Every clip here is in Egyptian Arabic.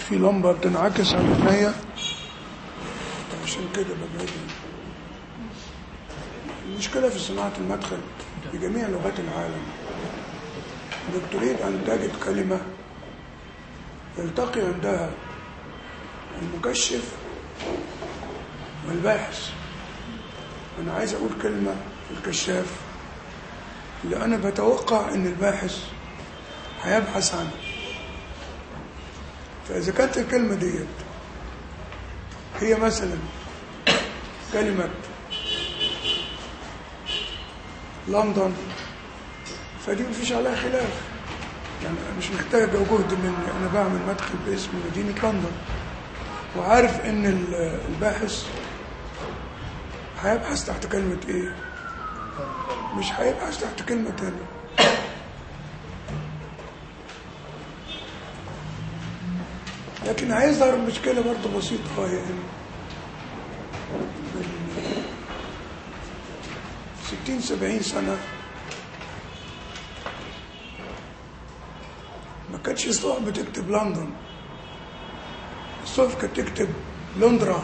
في لمبة بتنعكس على عينيا عشان كده ببعد المشكلة في صناعة المدخل بجميع لغات العالم انك تريد ان تجد كلمة يلتقي عندها المكشف والباحث انا عايز اقول كلمة في الكشاف اللي انا بتوقع ان الباحث هيبحث عنها فاذا كانت الكلمة ديت هي مثلا كلمة لندن فدي مفيش عليها خلاف يعني أنا مش محتاج جهد مني انا بعمل مدخل باسم مدينة لندن وعارف ان ال- الباحث هيبحث تحت كلمة ايه مش هيبحث تحت كلمة تانية لكن هيظهر مشكلة برضه بسيطة وهي ان من ستين سبعين سنة ما كانتش الصحف بتكتب لندن الصحف كانت تكتب لندرا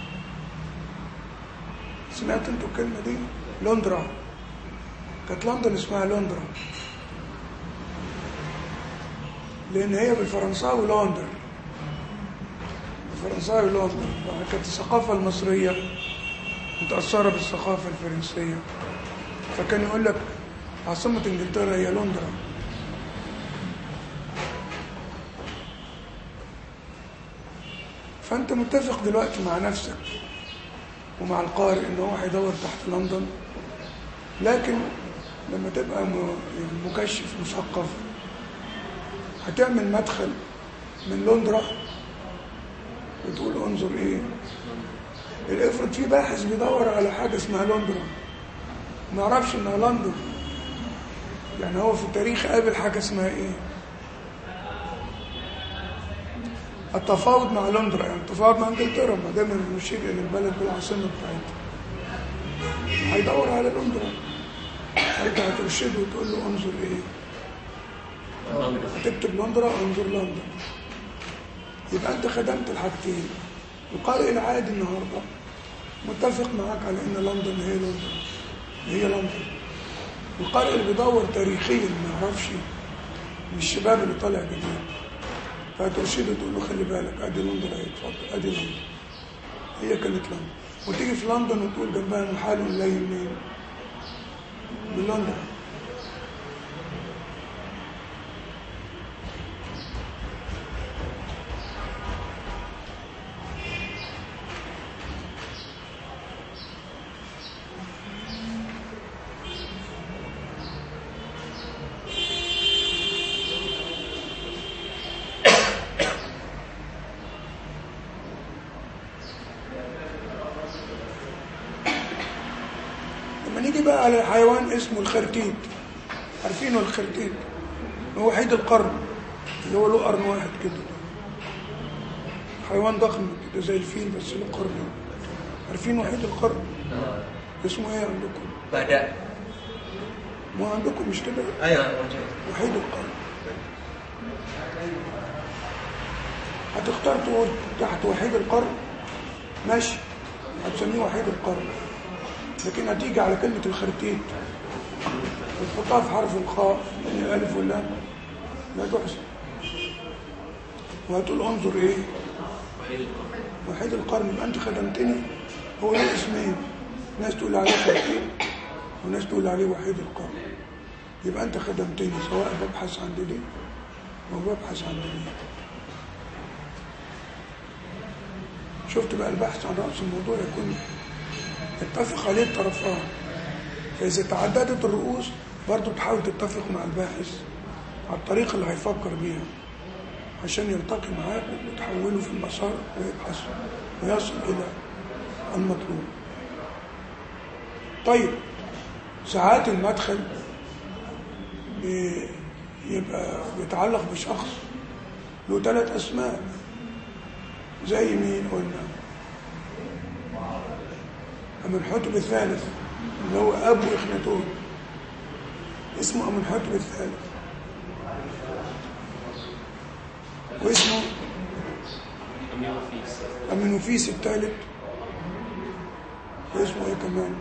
سمعت انتوا الكلمة دي لندرا كانت لندن اسمها لندرا لان هي بالفرنساوي لندن الفرنساوي لندن كانت الثقافة المصرية متأثرة بالثقافة الفرنسية فكان يقول لك عاصمة انجلترا هي لندرا فانت متفق دلوقتي مع نفسك ومع القارئ ان هو هيدور تحت لندن لكن لما تبقى م- مكشف مثقف هتعمل مدخل من لندرا وتقول انظر ايه الافرض في باحث بيدور على حاجه اسمها لندرا ما يعرفش انها لندن يعني هو في التاريخ قابل حاجه اسمها ايه التفاوض مع لندرا يعني التفاوض مع انجلترا ما دام بنشير الى البلد بالعاصمه بتاعتها هيدور على لندرا انت هترشده وتقول له انظر ايه هتكتب لندرا انظر لندن يبقى انت خدمت الحاجتين القارئ العادي النهارده متفق معاك على ان لندن هي لندن هي لندن القارئ اللي بيدور تاريخيا ما يعرفش من الشباب اللي طالع جديد فترشده تقول له خلي بالك ادي لندن اهي اتفضل ادي لندن هي كانت لندن وتيجي في لندن وتقول جنبها محال لا منين من لندن لما نيجي بقى على حيوان اسمه الخرتيت عارفينه الخرتيت هو وحيد القرن اللي هو له قرن واحد كده حيوان ضخم كده زي الفيل بس له قرن عارفين وحيد القرن اسمه ايه عندكم Badak. مو عندكم مش كده Ayo, macam. وحيد القرن هتختار تقول تحت وحيد القرن ماشي هتسميه وحيد القرن لكن هتيجي على كلمة الخرتيت وتحطها في حرف الخاء من الألف واللام لا تحسن وهتقول انظر ايه وحيد القرن يبقى انت خدمتني هو له اسمين ناس تقول عليه خرتيت وناس تقول عليه وحيد القرن يبقى انت خدمتني سواء ببحث عن دي او ببحث عن دي شفت بقى البحث عن رأس الموضوع يكون اتفق عليه الطرفان فإذا تعددت الرؤوس برضو تحاول تتفق مع الباحث على الطريقة اللي هيفكر بيها عشان يلتقي معاك وتحوله في المسار ويبحث ويصل إلى المطلوب طيب ساعات المدخل بي- يبقى بيتعلق بشخص له ثلاث أسماء زي مين قلنا أمنحتب الثالث اللي هو أبو إخناتون اسمه أمنحتب الثالث واسمه أمينوفيس الثالث اسمه ايه كمان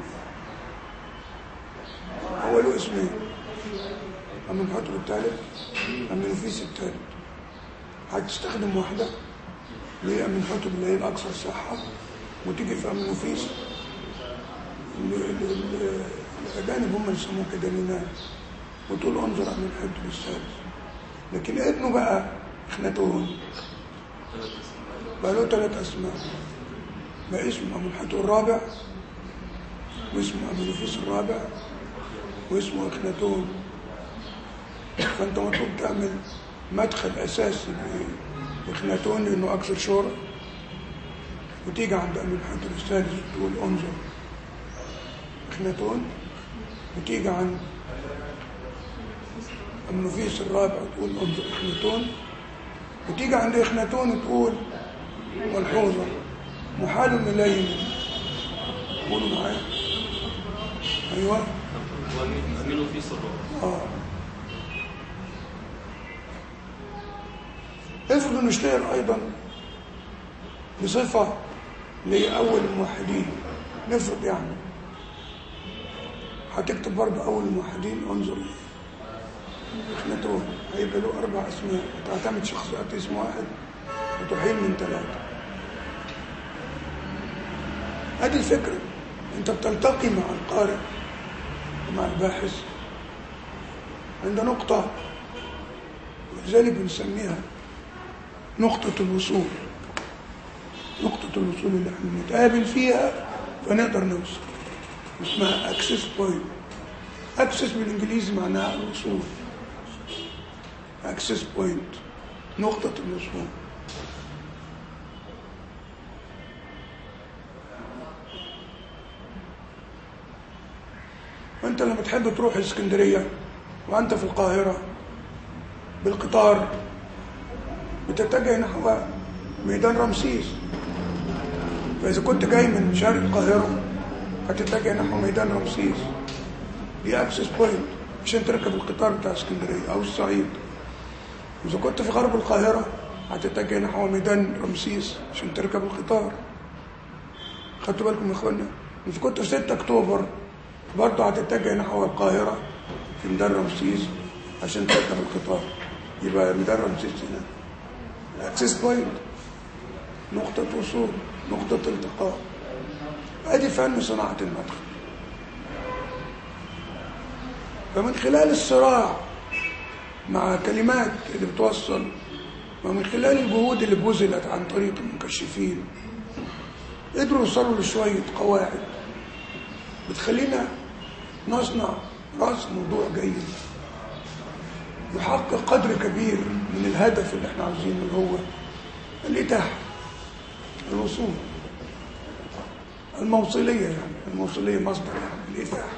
هو له اسمين أمينوحتب الثالث أمينوفيس الثالث هتستخدم واحدة اللي هي أمينوحتب اللي هي الأكثر صحة وتيجي في أمينوفيس ال- ال- ال- الأجانب هم اللي يسموه كده لينان وتقول انظر أمينوحتب الثالث لكن ابنه بقى اخناتون بقى له ثلاث أسماء بقى اسمه أمينوحتب الرابع واسمه أمينوفيس الرابع واسمه اخناتون فانت مطلوب تعمل مدخل اساسي لاخناتون لانه اكثر شهرة وتيجي عند امين الحجر الثالث وتقول انظر اخناتون وتيجي عند النفيس الرابع وتقول انظر اخناتون وتيجي عند اخناتون وتقول ملحوظة محال ملايين قولوا معايا ايوه وأمينه في سرور اه افرض انه اشتهر ايضا بصفة لأول الموحدين نفرض يعني هتكتب برضه أول الموحدين انظر اخناتون هيبقى له أربع أسماء تعتمد شخصيات اسم واحد وتحيل من ثلاثة هذه الفكرة أنت بتلتقي مع القارئ ومع الباحث عند نقطة ولذلك بنسميها نقطة الوصول نقطة الوصول اللي احنا بنتقابل فيها فنقدر نوصل اسمها اكسس بوينت اكسس بالانجليزي معناها الوصول اكسس بوينت نقطة الوصول وانت لما تحب تروح الاسكندرية وانت في القاهرة بالقطار بتتجه نحو ميدان رمسيس فإذا كنت جاي من شرق القاهرة هتتجه نحو ميدان رمسيس دي اكسس بوينت عشان تركب القطار بتاع اسكندرية أو الصعيد وإذا كنت في غرب القاهرة هتتجه نحو ميدان رمسيس عشان تركب القطار خدتوا بالكم يا اخوانا إذا كنت في 6 أكتوبر برضه هتتجه نحو القاهرة في ميدان رمسيس عشان تركب القطار يبقى ميدان رمسيس هنا الاكسس بوينت نقطة وصول نقطة التقاء ادي فن صناعة المدخل فمن خلال الصراع مع كلمات اللي بتوصل ومن خلال الجهود اللي بذلت عن طريق المكشفين قدروا يوصلوا لشوية قواعد بتخلينا نصنع رأس موضوع جيد يحقق قدر كبير من الهدف اللي احنا عاوزينه اللي هو الإتاحة الوصول الموصلية يعني الموصلية مصدر يعني الإتاحة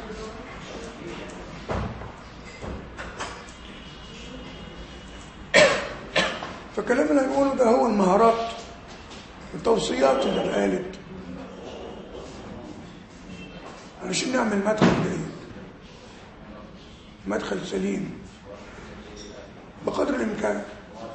فالكلام اللي هنقوله ده هو المهارات التوصيات اللي اتقالت علشان نعمل مدخل جيد مدخل سليم بقدر الامكان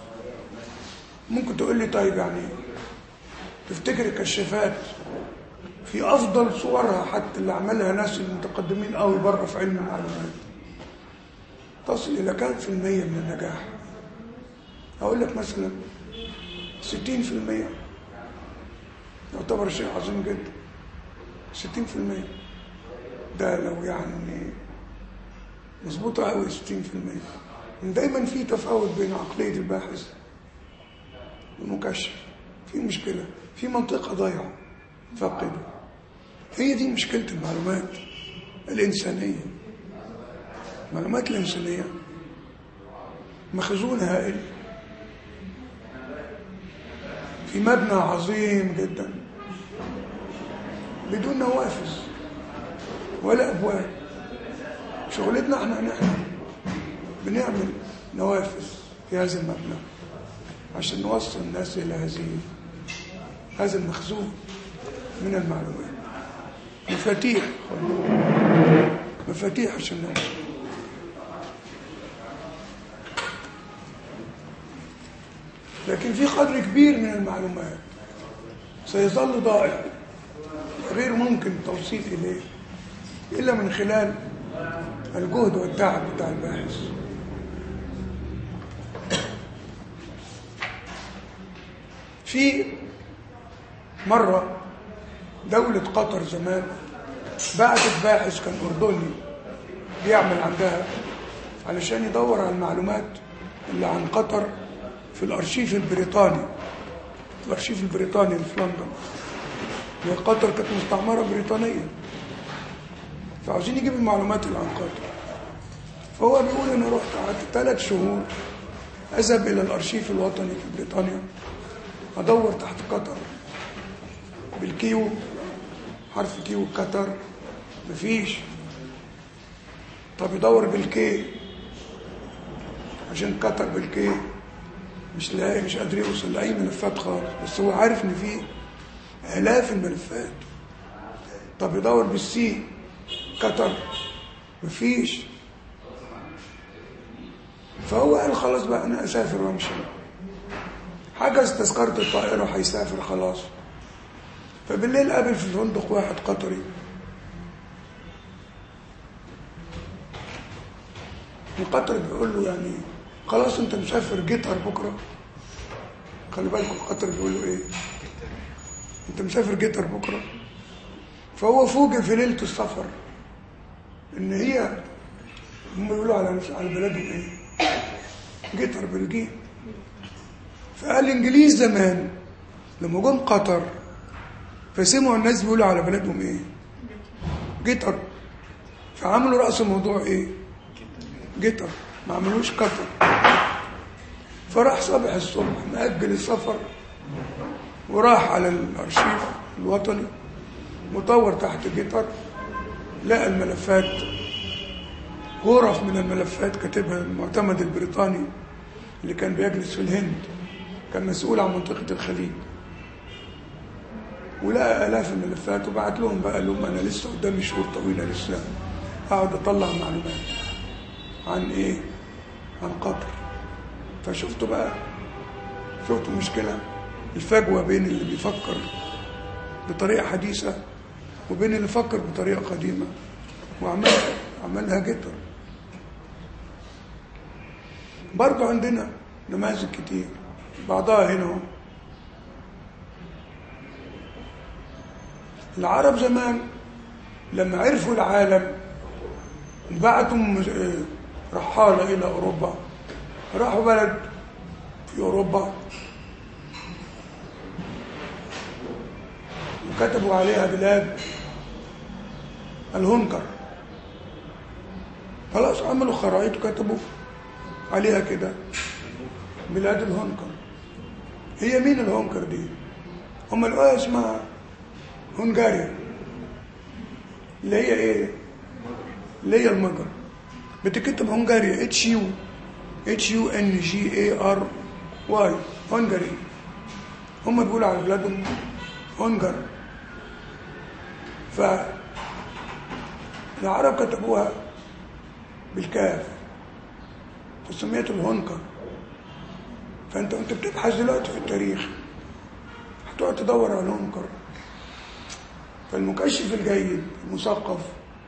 ممكن تقول لي طيب يعني تفتكر الكشافات في افضل صورها حتى اللي عملها ناس المتقدمين قوي بره في علم المعلومات تصل الى كام في المية من النجاح اقول لك مثلا 60% يعتبر شيء عظيم جدا 60% ده لو يعني مظبوطة قوي 60% دايما في تفاوت بين عقلية الباحث والمكشف في مشكلة في منطقة ضايعة فاقدة هي دي مشكلة المعلومات الإنسانية المعلومات الإنسانية مخزون هائل في مبنى عظيم جدا بدون نوافذ ولا أبواب شغلتنا احنا نحن بنعمل نوافذ في هذا المبنى عشان نوصل الناس إلى هذه هذا المخزون من المعلومات مفاتيح مفاتيح عشان نوصل لكن في قدر كبير من المعلومات سيظل ضائع غير ممكن التوصيل إليه إلا من خلال الجهد والتعب بتاع الباحث في مرة دولة قطر زمان بعتت باحث كان أردني بيعمل عندها علشان يدور على المعلومات اللي عن قطر في الأرشيف البريطاني الأرشيف البريطاني اللي في لندن هي قطر كانت مستعمرة بريطانية فعاوزين يجيب المعلومات اللي عن قطر فهو بيقول أنا رحت قعدت ثلاث شهور أذهب إلى الأرشيف الوطني في بريطانيا أدور تحت قطر بالكيو حرف كيو قطر مفيش طب يدور بالكي عشان قطر بالكي مش لاقي مش قادر يوصل لأي ملفات خالص بس هو عارف إن في آلاف الملفات طب يدور بالسي قطر مفيش فهو قال خلاص بقى أنا أسافر وأمشي حجز تذكرة الطائرة وهيسافر خلاص فبالليل قابل في الفندق واحد قطري القطري بيقول له يعني خلاص انت مسافر جيتر بكره خلي بالكم القطري بيقول له ايه انت مسافر جيتر بكره فهو فوجئ في ليله السفر ان هي هم بيقولوا على نفس على بلادهم ايه جيتر بلجيك فقال الانجليز زمان لما جم قطر فسمعوا الناس بيقولوا على بلادهم ايه جيتر فعملوا رأس الموضوع ايه جيتر ما عملوش قطر فراح صبح الصبح مأجل السفر وراح على الأرشيف الوطني مطور تحت جيتر لقى الملفات غرف من الملفات كاتبها المعتمد البريطاني اللي كان بيجلس في الهند كان مسؤول عن منطقة الخليج ولقى آلاف الملفات وبعت لهم بقى لهم أنا لسه قدامي شهور طويلة لسه أقعد أطلع معلومات عن إيه؟ عن قطر فشفتوا بقى شفتوا مشكلة الفجوة بين اللي بيفكر بطريقة حديثة وبين اللي فكر بطريقة قديمة وعملها عملها جدا برضو عندنا نماذج كتير بعضها هنا العرب زمان لما عرفوا العالم بعتوا رحالة إلى أوروبا راحوا بلد في أوروبا وكتبوا عليها بلاد الهنكر خلاص عملوا خرائط وكتبوا عليها كده بلاد الهنكر هي مين الهنكر دي هم الآية اسمها هنغاريا اللي هي ايه اللي هي المجر بتكتب هنغاريا اتش يو اتش يو ان جي اي ار واي هنغاري هم بيقولوا على بلادهم هنغر ف العرب كتبوها بالكاف فسميت الهنكر فانت وانت بتبحث دلوقتي في التاريخ هتقعد تدور على الهنكر فالمكشف الجيد المثقف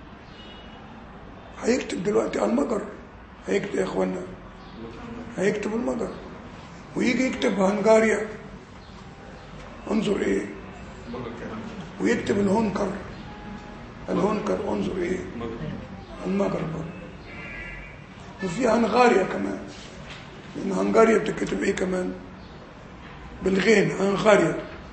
هيكتب دلوقتي على المجر هيكتب يا اخوانا هيكتب المجر ويجي يكتب هنغاريا انظر ايه ويكتب الهنكر الهنكر انظر ايه المجر برضه وفي هنغاريا كمان لان هنغاريا بتكتب ايه كمان بالغين هنغاريا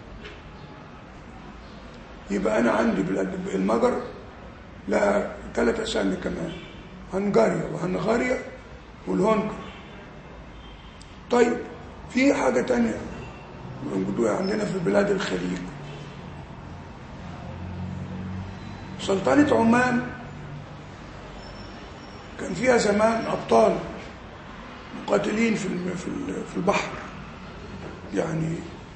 يبقى انا عندي بلاد المجر لها ثلاث اسامي كمان هنغاريا وهنغاريا والهنكر طيب في حاجه تانية موجوده عندنا في بلاد الخليج سلطنه عمان كان فيها زمان ابطال مقاتلين في في البحر يعني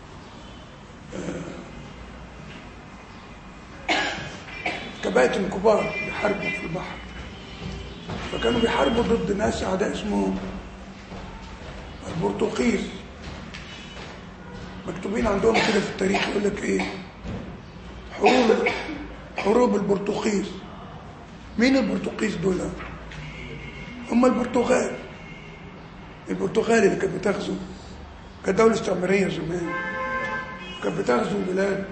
كباتن كبار بيحاربوا في البحر فكانوا بيحاربوا ضد ناس اعداء اسمهم البرتقيز مكتوبين عندهم كده في التاريخ يقول لك ايه حروب حروب البرتقيز مين البرتقيز دول هم البرتغال البرتغال اللي كانت بتغزو كانت دولة استعمارية زمان كانت بتغزو بلاد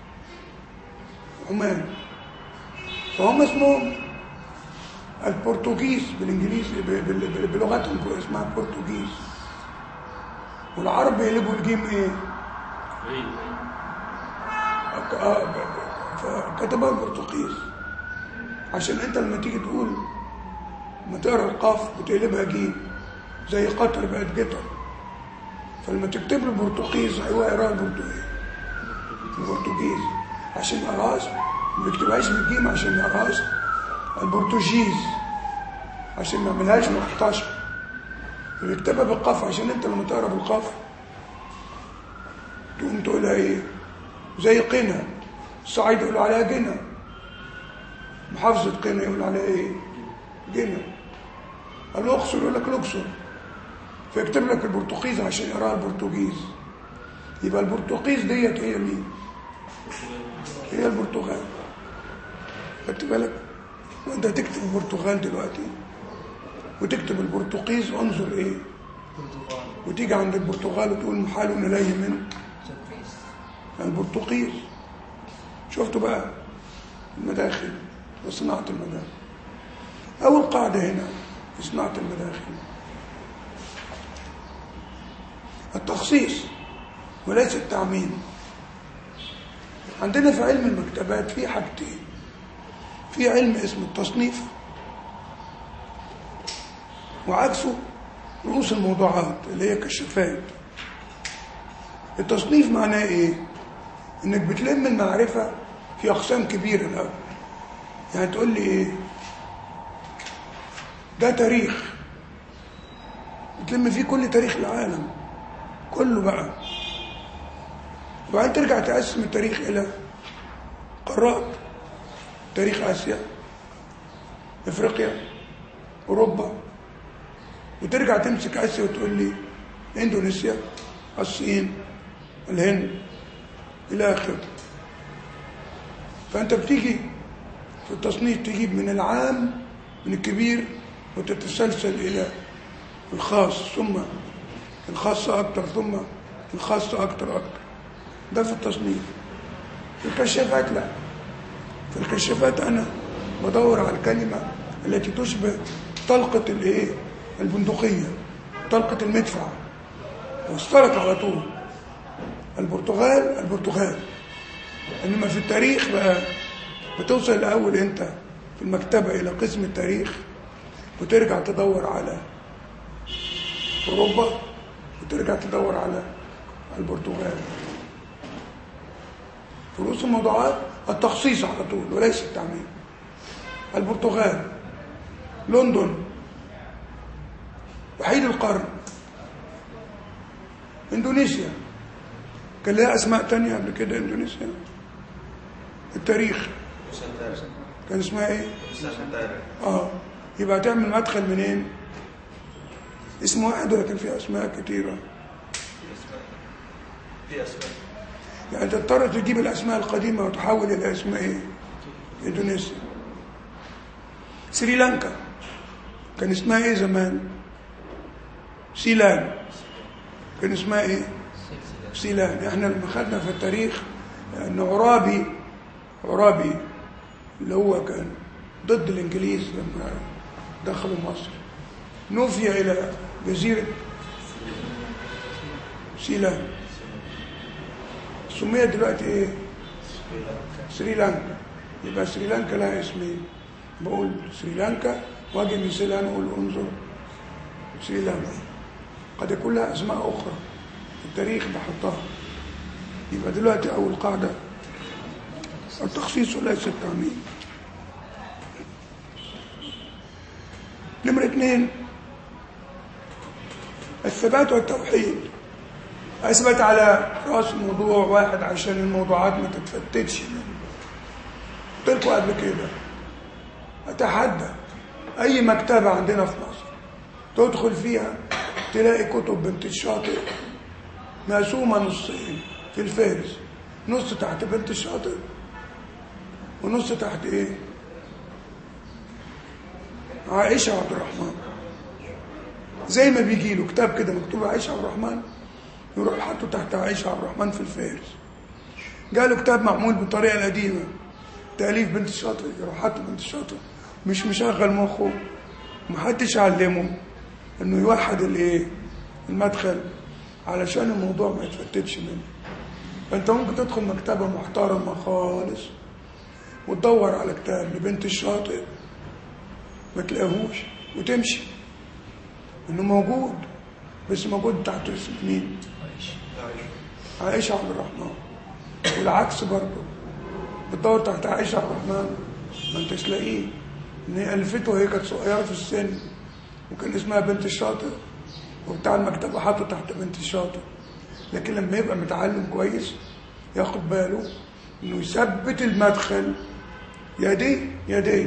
عمان فهم اسمهم البرتغيز بالانجليزي ب- بال- بال- بلغتهم اسمها البرتغيز والعرب بيقلبوا الجيم ايه؟ ايه أك- آه، ب- ب- فكتبها البرتغيز عشان انت لما تيجي تقول لما تقرا القاف بتقلبها جيم زي قطر بقت جتر فلما تكتب له برتغيز هو يقراها البرتغيز البرتغيز عشان ما يقراش ما بيكتبهاش بالجيم عشان ما يقراش البرتغيز عشان ما يعملهاش محتشم فبيكتبها بالقاف عشان انت لما تقرا بالقاف تقوم تقولها ايه زي قنا الصعيد يقولوا عليها جنة محافظة قنا يقول عليها ايه جنة الأقصر يقول لك الأقصر فيكتب لك البرتغيز عشان يقراها البرتغيز يبقى البرتغيز ديت هي مين هي البرتغال خدت بالك وانت تكتب البرتغال دلوقتي وتكتب البرتغيز انظر ايه وتيجي عند البرتغال وتقول محال إليه من البرتغيز شفتوا بقى المداخل وصناعة المداخل أول قاعدة هنا في صناعة المداخل التخصيص وليس التعميم عندنا في علم المكتبات في حاجتين في علم اسمه التصنيف وعكسه رؤوس الموضوعات اللي هي كشافات التصنيف معناه ايه انك بتلم المعرفة في اقسام كبيرة الاول يعني تقول لي ايه ده تاريخ بتلم فيه كل تاريخ العالم كله بقى وبعدين ترجع تقسم التاريخ الى قارات تاريخ اسيا افريقيا اوروبا وترجع تمسك اسيا وتقول لي اندونيسيا الصين الهند الى اخره فانت بتيجي في التصنيف تجيب من العام من الكبير وتتسلسل الى الخاص ثم الخاص اكتر ثم الخاص اكتر اكتر ده في التصنيف في الكشافات لا في الكشافات انا بدور على الكلمه التي تشبه طلقه الايه البندقيه طلقه المدفع وصلت على طول البرتغال البرتغال انما في التاريخ بقى بتوصل الاول انت في المكتبه الى قسم التاريخ وترجع تدور على اوروبا وترجع تدور على البرتغال في رؤوس الموضوعات التخصيص على طول وليس التعميم البرتغال لندن وحيد القرن اندونيسيا كان لها اسماء تانية قبل كده اندونيسيا التاريخ كان اسمها ايه اه يبقى تعمل مدخل منين اسم واحد ولا كان فيه اسماء كتيره في اسماء يعني تضطر تجيب الاسماء القديمه وتحول الى اسماء ايه اندونيسيا سريلانكا كان اسمها ايه زمان سيلان كان اسمها ايه سيلان احنا لما خدنا في التاريخ ان عرابي عرابي اللي هو كان ضد الانجليز لما دخلوا مصر نفي الى جزيره سيلان سميت دلوقتي ايه سريلانكا يبقى سريلانكا لها اسمين بقول سريلانكا واجي من سيلان اقول انظر سريلانكا قد يكون لها اسماء اخرى في التاريخ بحطها يبقى دلوقتي اول قاعده التخصيص وليس التعميم نمرة اثنين الثبات والتوحيد اثبت على راس موضوع واحد عشان الموضوعات ما تتفتتش قلت لكم قبل كده اتحدى اي مكتبه عندنا في مصر تدخل فيها تلاقي كتب بنت الشاطئ مقسومة نصين في الفارس نص تحت بنت الشاطئ ونص تحت ايه عائشة عبد الرحمن زي ما بيجي له كتاب كده مكتوب عائشة عبد الرحمن يروح حاطه تحت عائشة عبد الرحمن في الفارس جاله كتاب معمول بالطريقة القديمة تأليف بنت الشاطئ يروح حاطه بنت الشاطئ مش مشغل مخه محدش علمه انه يوحد الايه المدخل علشان الموضوع ما يتفتتش منه فانت ممكن تدخل مكتبة محترمة خالص وتدور على كتاب لبنت الشاطئ ما تلاقيهوش وتمشي انه موجود بس موجود تحت اسم مين عائشة عبد الرحمن والعكس برضه بتدور تحت عائشة عبد الرحمن ما انتش لاقيه ان هي الفته وهي كانت صغيره في السن وكان اسمها بنت الشاطئ وبتاع المكتبه حاطه تحت بنت الشاطئ لكن لما يبقى متعلم كويس ياخد باله انه يثبت المدخل يا دي يا دي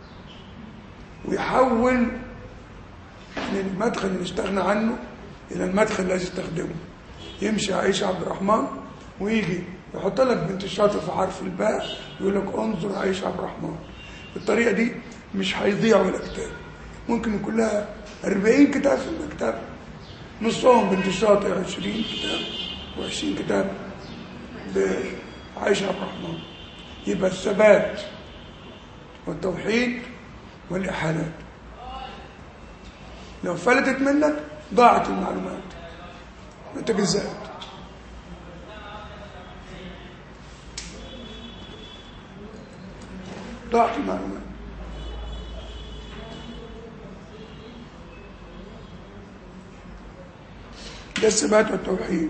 ويحول من المدخل اللي استغنى عنه الى المدخل الذي يستخدمه يمشي عائشه عبد الرحمن ويجي يحط لك بنت الشاطئ في حرف الباء يقول لك انظر عائشه عبد الرحمن بالطريقه دي مش هيضيع ولا كتاب ممكن يكون لها 40 كتاب في المكتبه نصهم بنت الشاطئ 20 كتاب و20 كتاب بعائشه عبد الرحمن يبقى الثبات والتوحيد والإحالات لو فلتت منك ضاعت المعلومات وتجزأت ضاعت المعلومات ده الثبات والتوحيد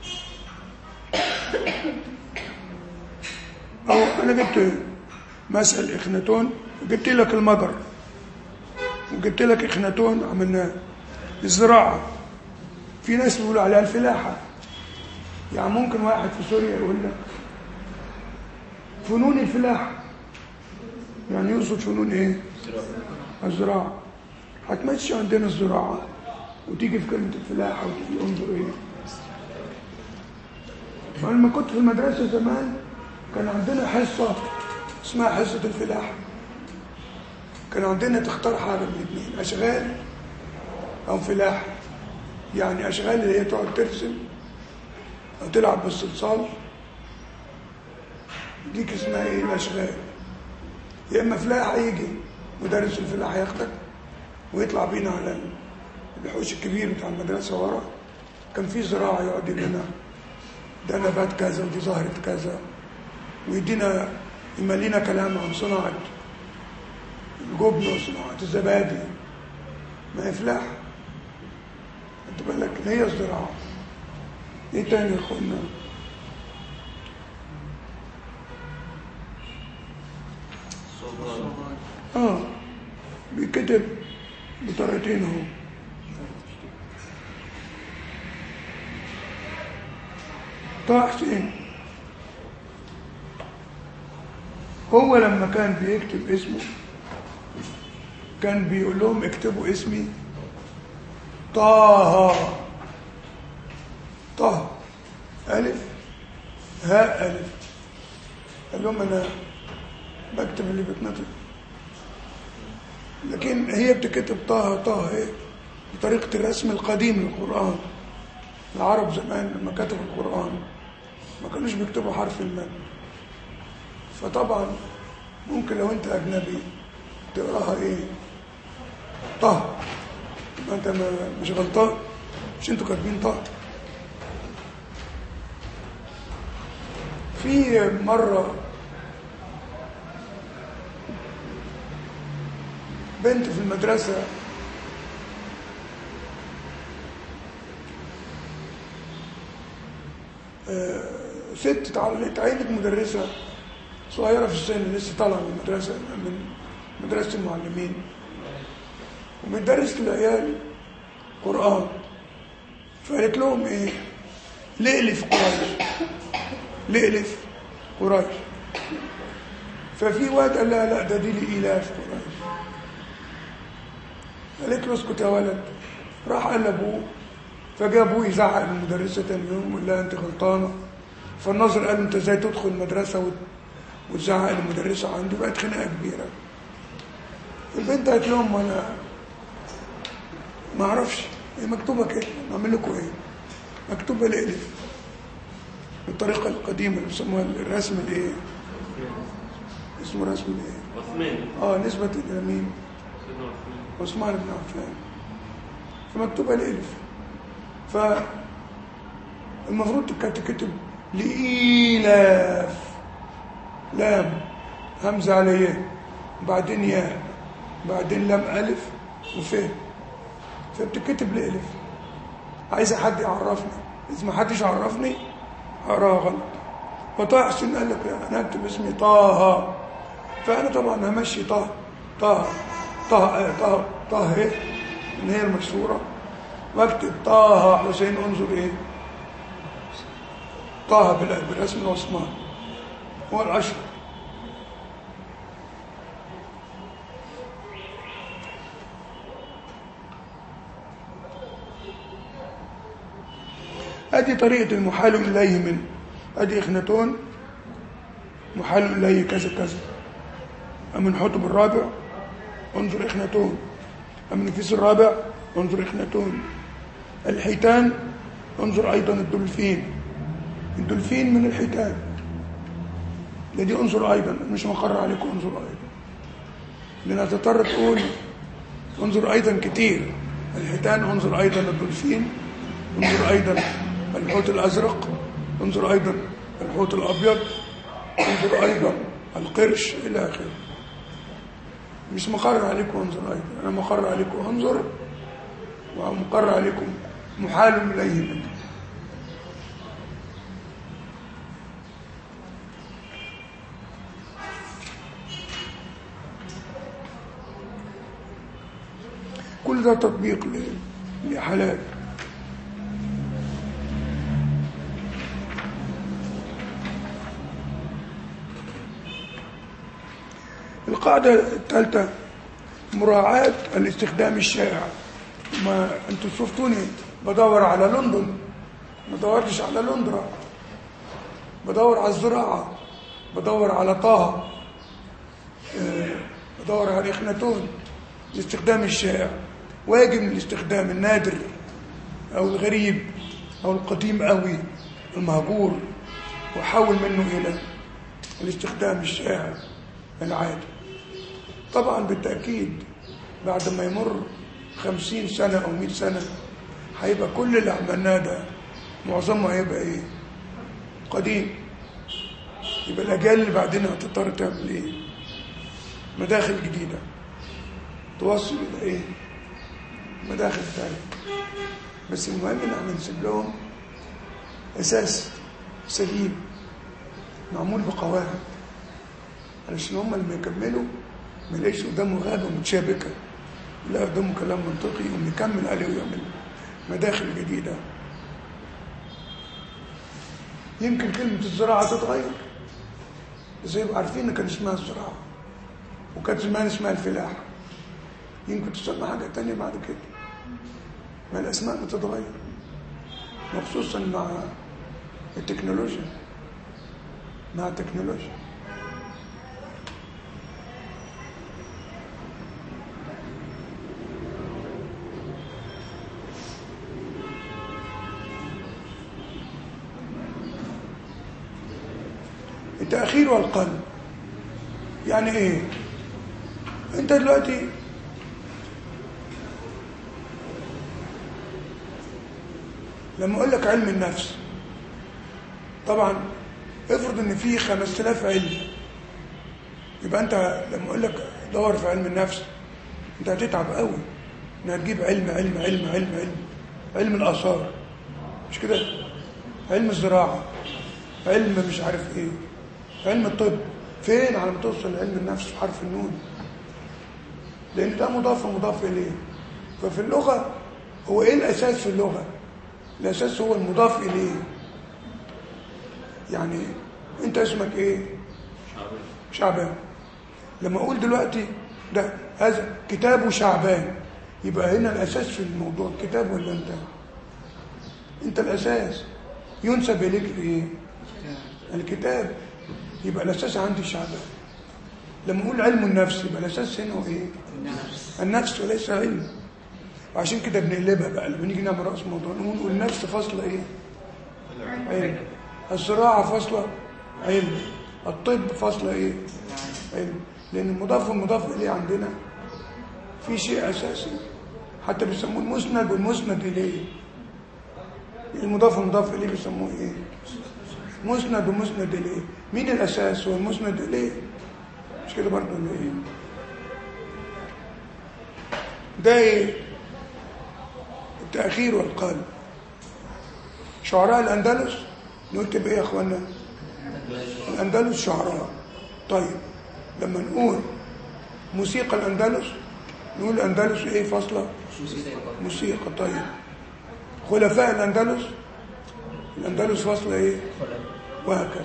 أو أنا جبت مسأل إخناتون وجبت لك المجر وجبت لك إخناتون عملناه الزراعة في ناس بيقولوا عليها الفلاحة يعني ممكن واحد في سوريا يقول لك فنون الفلاحة يعني يقصد فنون ايه الزراعة هتمشي عندنا الزراعة وتيجي في كلمة الفلاحة وتيجي انظر ايه فلما كنت في المدرسة زمان كان عندنا حصة اسمها حصة الفلاحة كان عندنا تختار حاجة من الاثنين أشغال أو فلاحة يعني أشغال اللي هي تقعد ترسم أو تلعب بالصلصال ديك اسمها ايه الأشغال يا إما فلاحة يجي مدرس الفلاحة ياخدك ويطلع بينا على الحوش الكبير بتاع المدرسة ورا كان في زراعة يقعد يقول لنا ده نبات كذا ودي ظاهرة كذا ويدينا يملينا كلام عن صناعة الجبن وصناعة الزبادي ما يفلح انت بالك هي الزراعة ايه تاني يا اخوانا اه بيكتب بطريقتين اهو طه حسين هو لما كان بيكتب اسمه كان بيقول لهم اكتبوا اسمي طه طه ألف هاء ألف قال لهم أنا بكتب اللي بتنطق لكن هي بتكتب طه طه ايه بطريقة الرسم القديم للقرآن العرب زمان لما كتبوا القرآن ما كانوش بيكتبوا حرف المد فطبعا ممكن لو انت اجنبي تقراها ايه طه ما انت ما مش غلطان مش انتوا كاتبين طه في مرة بنت في المدرسة آه، ست تعينت مدرسة صغيرة في السن لسه طالعة من المدرسة من مدرسة المعلمين وبتدرس للعيال قرآن فقالت لهم ايه لألف قريش لألف قريش ففي واد قال لها لا ده دي لإلاف قريش قالت له اسكت يا ولد راح قال لابوه فجاء ابوه يزعق المدرسه تاني يوم يقول لها انت غلطانه فالناظر قال له انت ازاي تدخل المدرسه وت- وتزعق المدرسه عندي بقت خناقه كبيره البنت قالت لهم انا ما اعرفش هي مكتوبه كده اعمل لكم ايه مكتوبه الالف بالطريقه القديمه اللي بيسموها الرسم الايه اسمه رسم الايه عثماني اه نسبه الى مين سيدنا عثمان عثمان بن عفان فمكتوبة الألف فالمفروض كانت تكتب لإيلاف لام همزة على ياء بعدين ياء بعدين لام ألف وف فبتكتب لألف عايز حد يعرفني إذا ما حدش عرفني هقراها غلط فطه حسين قال لك لا أنا أكتب اسمي طه فأنا طبعا همشي طه طه طه آه، طه طه إيه؟ اللي هي المكسورة واكتب طه حسين انظر ايه طه بال- بالرسم العثمان هو الأشهر ادي طريقة المحال إليه من ادي اخنتون محال إليه كذا كذا أما الحطب الرابع انظر اخنتون أما النفيس الرابع انظر اخنتون الحيتان انظر أيضا الدولفين الدولفين من الحيتان الذي انظر أيضا مش مقر عليكم انظر أيضا لأن هتضطر تقول انظر أيضا كتير الحيتان انظر أيضا الدولفين انظر أيضا الحوت الأزرق انظر أيضا الحوت الأبيض انظر أيضا القرش إلى آخره مش مقرر عليكم انظر أيضا أنا مقرر عليكم انظر ومقرر عليكم محال إليه منه كل ده تطبيق ل- لحالات القاعدة الثالثة مراعاة الاستخدام الشائع ما انتوا شفتوني بدور على لندن ما دورتش على لندرا بدور على الزراعة بدور على طه آه، بدور على إخناتون الاستخدام الشائع واجب من الاستخدام النادر أو الغريب أو القديم قوي المهجور وحول منه إلى الاستخدام الشائع العادي طبعا بالتأكيد بعد ما يمر خمسين سنة أو مئة سنة هيبقى كل اللي عملناه ده معظمه هيبقى إيه قديم يبقى الأجيال اللي بعدين هتضطر تعمل إيه مداخل جديدة توصل إلى إيه مداخل تانية بس المهم إن احنا نسيب لهم أساس سليم معمول بقواعد علشان هم لما يكملوا ما يلاقيش قدامه غابة متشابكة لا قدامه كلام منطقي يقوم يكمل عليه ويعمل مداخل جديدة يمكن كلمة الزراعة تتغير بس يبقوا عارفين ان كان اسمها الزراعة وكانت زمان اسمها الفلاحة يمكن تسمى حاجة تانية بعد كده ما الأسماء بتتغير وخصوصا مع التكنولوجيا مع التكنولوجيا التأخير والقلب يعني ايه انت دلوقتي لما اقول لك علم النفس طبعا افرض ان في 5000 علم يبقى انت لما اقول لك دور في علم النفس انت هتتعب قوي انها تجيب علم علم علم علم علم علم الاثار مش كده علم الزراعه علم مش عارف ايه علم الطب فين على ما توصل لعلم النفس بحرف النون لان ده مضاف ومضاف اليه ففي اللغه هو ايه الاساس في اللغه الاساس هو المضاف اليه يعني انت اسمك ايه شعبان شعبان لما اقول دلوقتي ده هذا كتاب شعبان يبقى هنا الاساس في الموضوع كتاب ولا انت انت الاساس ينسب اليك ايه الكتاب يبقى الاساس عندي الشعبان لما اقول علم النفس يبقى الاساس هنا هو ايه النفس وليس علم وعشان كده بنقلبها بقى لما نيجي نعمل راس موضوع نقول النفس فاصله ايه علم الزراعه فاصله علم الطب فاصله ايه علم لان المضاف والمضاف اليه عندنا في شيء اساسي حتى بيسموه المسند والمسند اليه المضاف والمضاف اليه بيسموه ايه مسند ومسند اليه مين الاساس والمسند اليه مش كده برضه ولا ايه ده ايه التاخير والقلب شعراء الاندلس نكتب ايه يا اخوانا الاندلس شعراء طيب لما نقول موسيقى الاندلس نقول الاندلس ايه فاصله موسيقى طيب خلفاء الاندلس الاندلس فاصله ايه وهكذا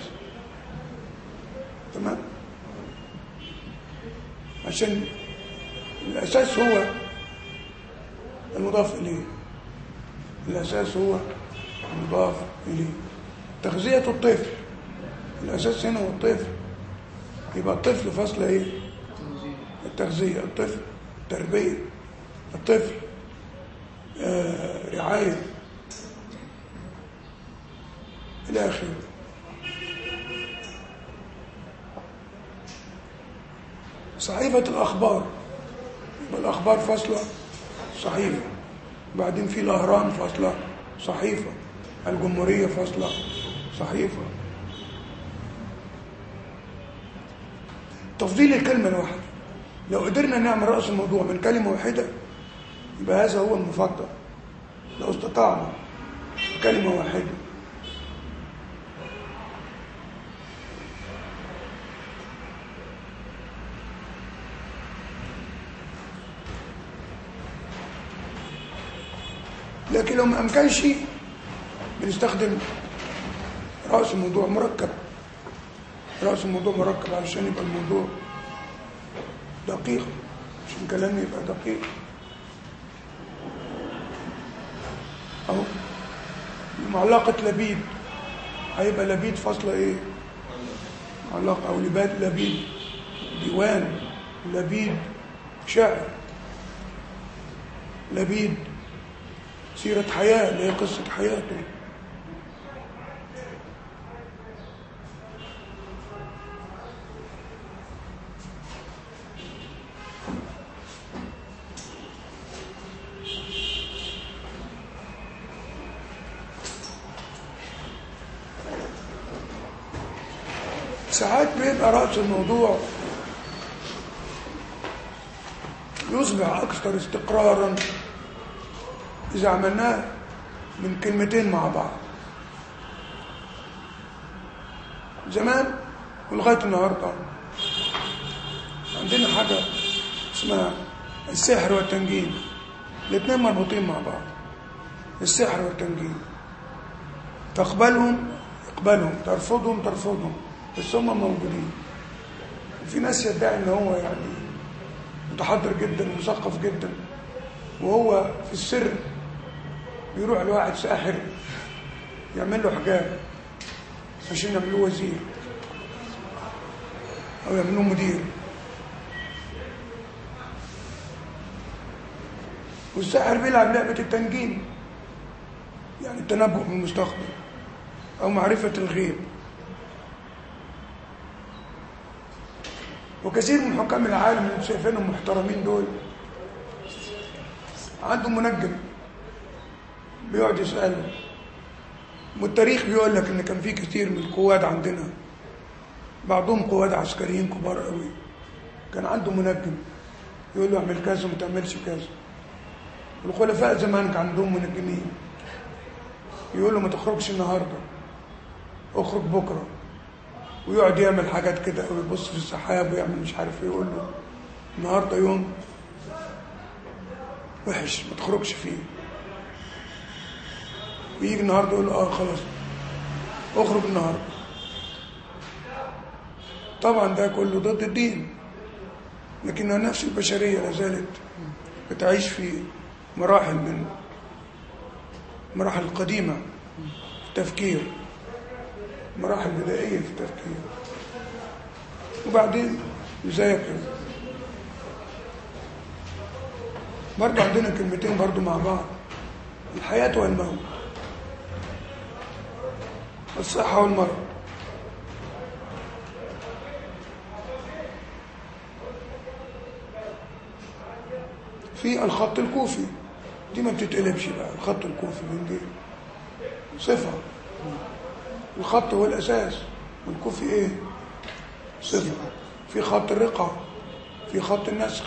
تمام عشان الاساس هو المضاف اليه الاساس هو المضاف اليه تغذيه الطفل الاساس هنا هو الطفل يبقى الطفل فصل ايه التغذيه الطفل تربيه الطفل آه رعايه الى اخره صحيفة الأخبار يبقى الأخبار فاصلة صحيفة بعدين في الأهرام فاصلة صحيفة الجمهورية فاصلة صحيفة تفضيل الكلمة الواحدة لو قدرنا نعمل رأس الموضوع من كلمة واحدة يبقى هذا هو المفضل لو استطعنا كلمة واحدة لكن لو ما امكنش بنستخدم راس الموضوع مركب راس الموضوع مركب علشان يبقى الموضوع دقيق عشان كلامي يبقى دقيق اهو معلقة لبيد هيبقى لبيد فاصلة ايه معلقة او لباد لبيد ديوان لبيد شعر لبيد سيرة حياة اللي هي قصة حياته ساعات بيبقى رأس الموضوع يصبح أكثر استقرارا إذا عملناه من كلمتين مع بعض زمان ولغاية النهاردة عندنا حاجة اسمها السحر والتنجيم الاثنين مربوطين مع بعض السحر والتنجيم تقبلهم اقبلهم ترفضهم ترفضهم بس هم موجودين في ناس يدعي ان هو يعني متحضر جدا ومثقف جدا وهو في السر بيروح لواحد ساحر يعمل له حجاب عشان يعملوه وزير او يعملوه مدير والساحر بيلعب لعبة التنجيم يعني التنبؤ بالمستقبل او معرفة الغيب وكثير من حكام العالم اللي شايفينهم محترمين دول عندهم منجم بيقعد يسأله والتاريخ بيقول لك ان كان في كثير من القواد عندنا بعضهم قواد عسكريين كبار قوي كان عنده منجم يقول له اعمل كذا وما تعملش كذا الخلفاء زمان كان عندهم منجمين يقول له ما تخرجش النهارده اخرج بكره ويقعد يعمل حاجات كده ويبص في السحاب ويعمل مش عارف ايه يقول له النهارده يوم وحش ما تخرجش فيه ويجي النهارده يقول له اه خلاص اخرج النهارده طبعا ده كله ضد الدين لكن النفس البشريه لا زالت بتعيش في مراحل من المراحل القديمة في التفكير المراحل البدائية في التفكير وبعدين يذاكر برضه عندنا كلمتين برضه مع بعض الحياة والموت الصحة والمرض في الخط الكوفي دي ما بتتقلبش بقى الخط الكوفي من دي صفة الخط هو الأساس والكوفي إيه صفة في خط الرقة في خط النسخ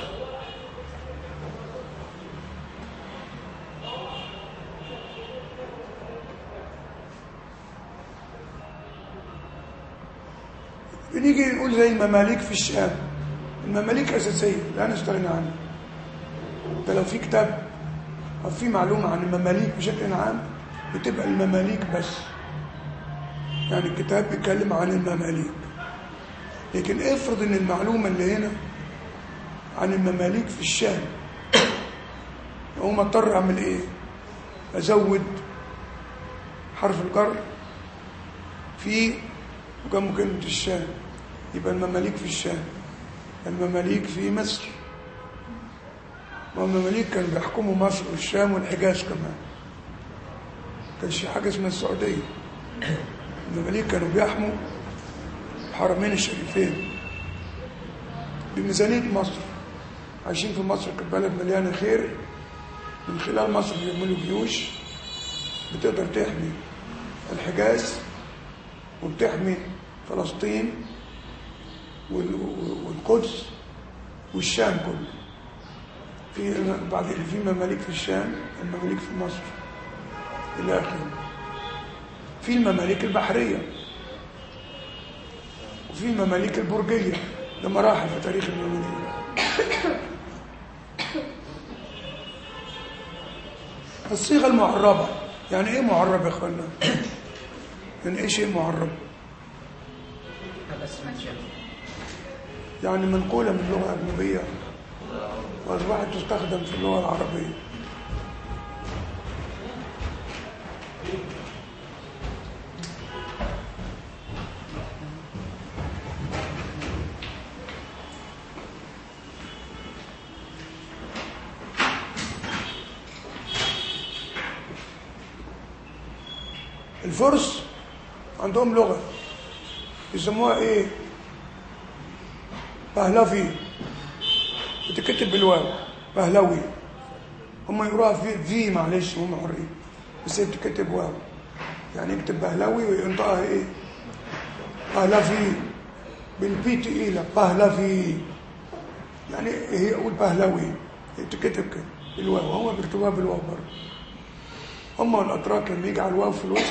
بنيجي نقول زي المماليك في الشام المماليك أساسية لا نستغنى عنها ده لو في كتاب أو في معلومة عن المماليك بشكل عام بتبقى المماليك بس يعني الكتاب بيتكلم عن المماليك لكن افرض ان المعلومة اللي هنا عن المماليك في الشام اقوم اضطر اعمل ايه ازود حرف الجر في وجنبه كلمة الشام يبقى المماليك في الشام المماليك في مصر والمماليك كانوا بيحكموا مصر والشام والحجاز كمان كانش في حاجة اسمها السعودية المماليك كانوا بيحموا الحرمين الشريفين بميزانية مصر عايشين في مصر كانت بلد مليانة خير من خلال مصر بيعملوا جيوش بتقدر تحمي الحجاز وبتحمي فلسطين والقدس والشام كله في بعد في مماليك في الشام المماليك في مصر إلى آخره في المماليك البحرية وفي المماليك البرجية ده مراحل في تاريخ المماليك الصيغة المعربة يعني ايه معرب يا اخوانا يعني ايه شيء معرب يعني منقولة من اللغة الأجنبية وأصبحت تستخدم في اللغة العربية الفرس عندهم لغة يسموها ايه بهلفي بتكتب بالواو بهلوي هم يقروها في في معلش هم حرين بس هي بتكتب واو يعني يكتب بهلوي وينطقها ايه بهلفي بالبي تقيلة بهلفي يعني هي يقول بهلوي هي بتكتب كده بالواو هم بيكتبوها بالواو برضه هم الاتراك لما يجي على الواو في الوسط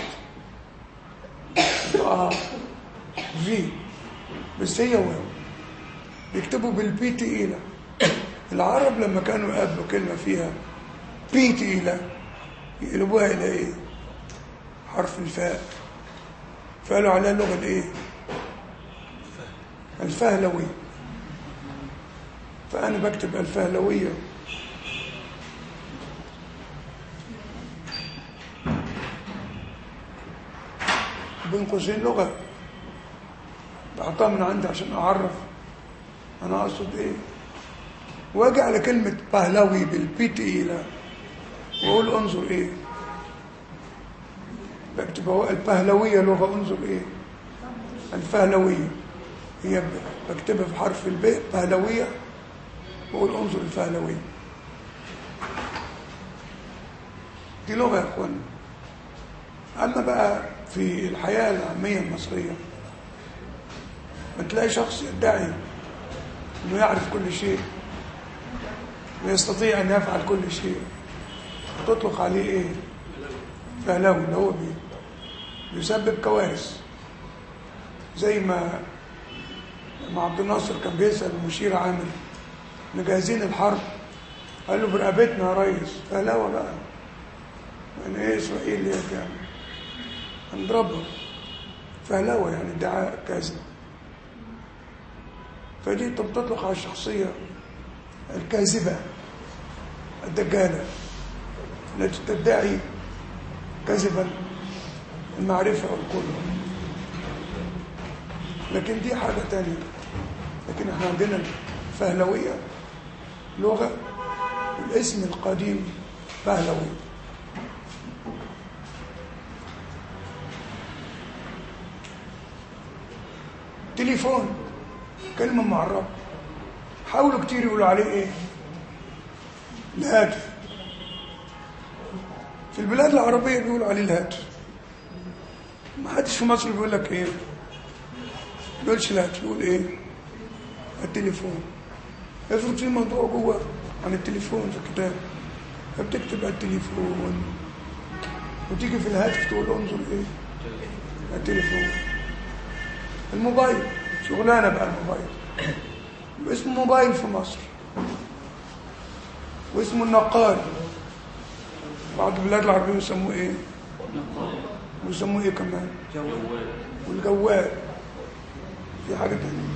ينطقها في بس هي واو بيكتبوا بالبي تقيلة العرب لما كانوا يقابلوا كلمة فيها بي تقيلة يقلبوها إلى إيه حرف الفاء فقالوا عليها اللغة الإيه الفهلوي فأنا بكتب الفهلوية بين قوسين لغة بحطها من عندي عشان أعرف أنا أقصد إيه واجي على كلمة بهلوي بالبي تقيلة واقول انظر ايه بكتب هو البهلوية لغة انظر ايه الفهلوية هي بكتبها في حرف الباء بهلوية واقول انظر الفهلوية دي لغة يا اخوانا اما بقى في الحياة العامية المصرية بتلاقي شخص يدعي انه يعرف كل شيء ويستطيع أن يفعل كل شيء تطلق عليه إيه فهلوي اللي هو بي بيسبب كوارث زي ما ما عبد الناصر كان بيسأل المشير عامر مجهزين الحرب قال له برقبتنا يا ريس فهلوة بقى يعني ايه اسرائيل هي يعني هنضربها فهلوة يعني ادعاء كاذب فدي بتطلق على الشخصية الكاذبة الدجالة التي تدعي كذبا المعرفة والقدرة لكن دي حاجة تانية لكن احنا عندنا الفهلوية لغة والاسم القديم فهلوي تليفون كلمة معربة حاولوا كتير يقولوا عليه ايه الهاتف في البلاد العربية بيقولوا عليه الهاتف ما حدش في مصر بيقول لك ايه بيقولش الهاتف بيقول ايه التليفون افرض في موضوع جوه عن التليفون في الكتاب فبتكتب التليفون وتيجي في الهاتف تقول انظر ايه التليفون الموبايل شغلانه بقى الموبايل اسمه موبايل في مصر واسمه النقال بعض البلاد العربية يسموه ايه ويسموه ايه كمان والجوال في حاجة تانية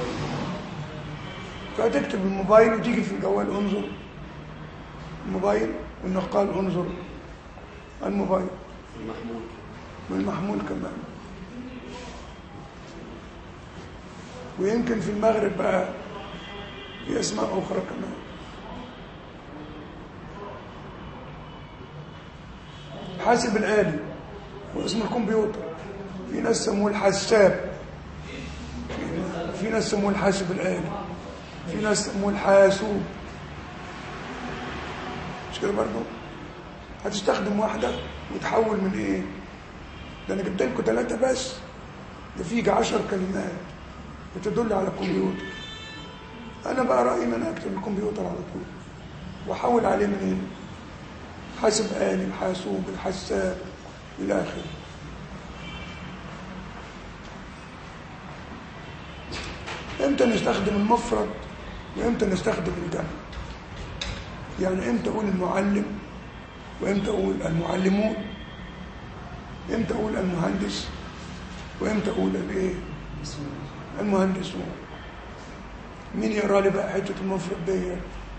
فتكتب الموبايل وتيجي في الجوال انظر الموبايل والنقال انظر الموبايل المحمول والمحمول كمان ويمكن في المغرب بقى في اسماء اخرى كمان الحاسب الآلي واسم الكمبيوتر في ناس سموه الحساب في ناس سموه الحاسب الآلي في ناس سموه الحاسوب مش كده برضه هتستخدم واحدة وتحول من ايه ده انا جبت لكم ثلاثة بس ده في عشر كلمات بتدل على الكمبيوتر انا بقى رأيي ان انا اكتب الكمبيوتر على طول واحول عليه من ايه حاسب آلي الحاسوب الحساب إلى آخره امتى نستخدم المفرد وامتى نستخدم الجمع يعني امتى اقول المعلم وامتى اقول المعلمون امتى اقول المهندس وامتى اقول الايه المهندسون مين يقرا لي بقى حته المفرد دي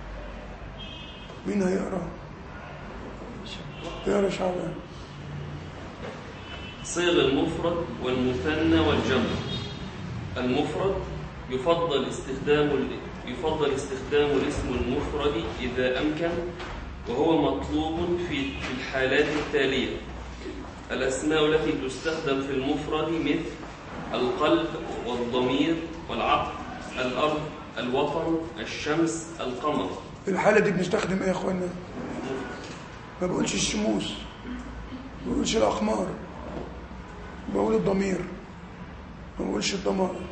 مين هيقرا يقرا شعبان صيغ المفرد والمثنى والجمع المفرد يفضل استخدام ال- يفضل استخدام الاسم المفرد إذا أمكن وهو مطلوب في في الحالات التالية الأسماء التي تستخدم في المفرد مثل القلب والضمير والعقل الأرض الوطن الشمس القمر في الحالة دي بنستخدم ايه يا اخوانا ما بقولش الشموس ما بقولش الاقمار بقول الضمير ما بقولش الضمائر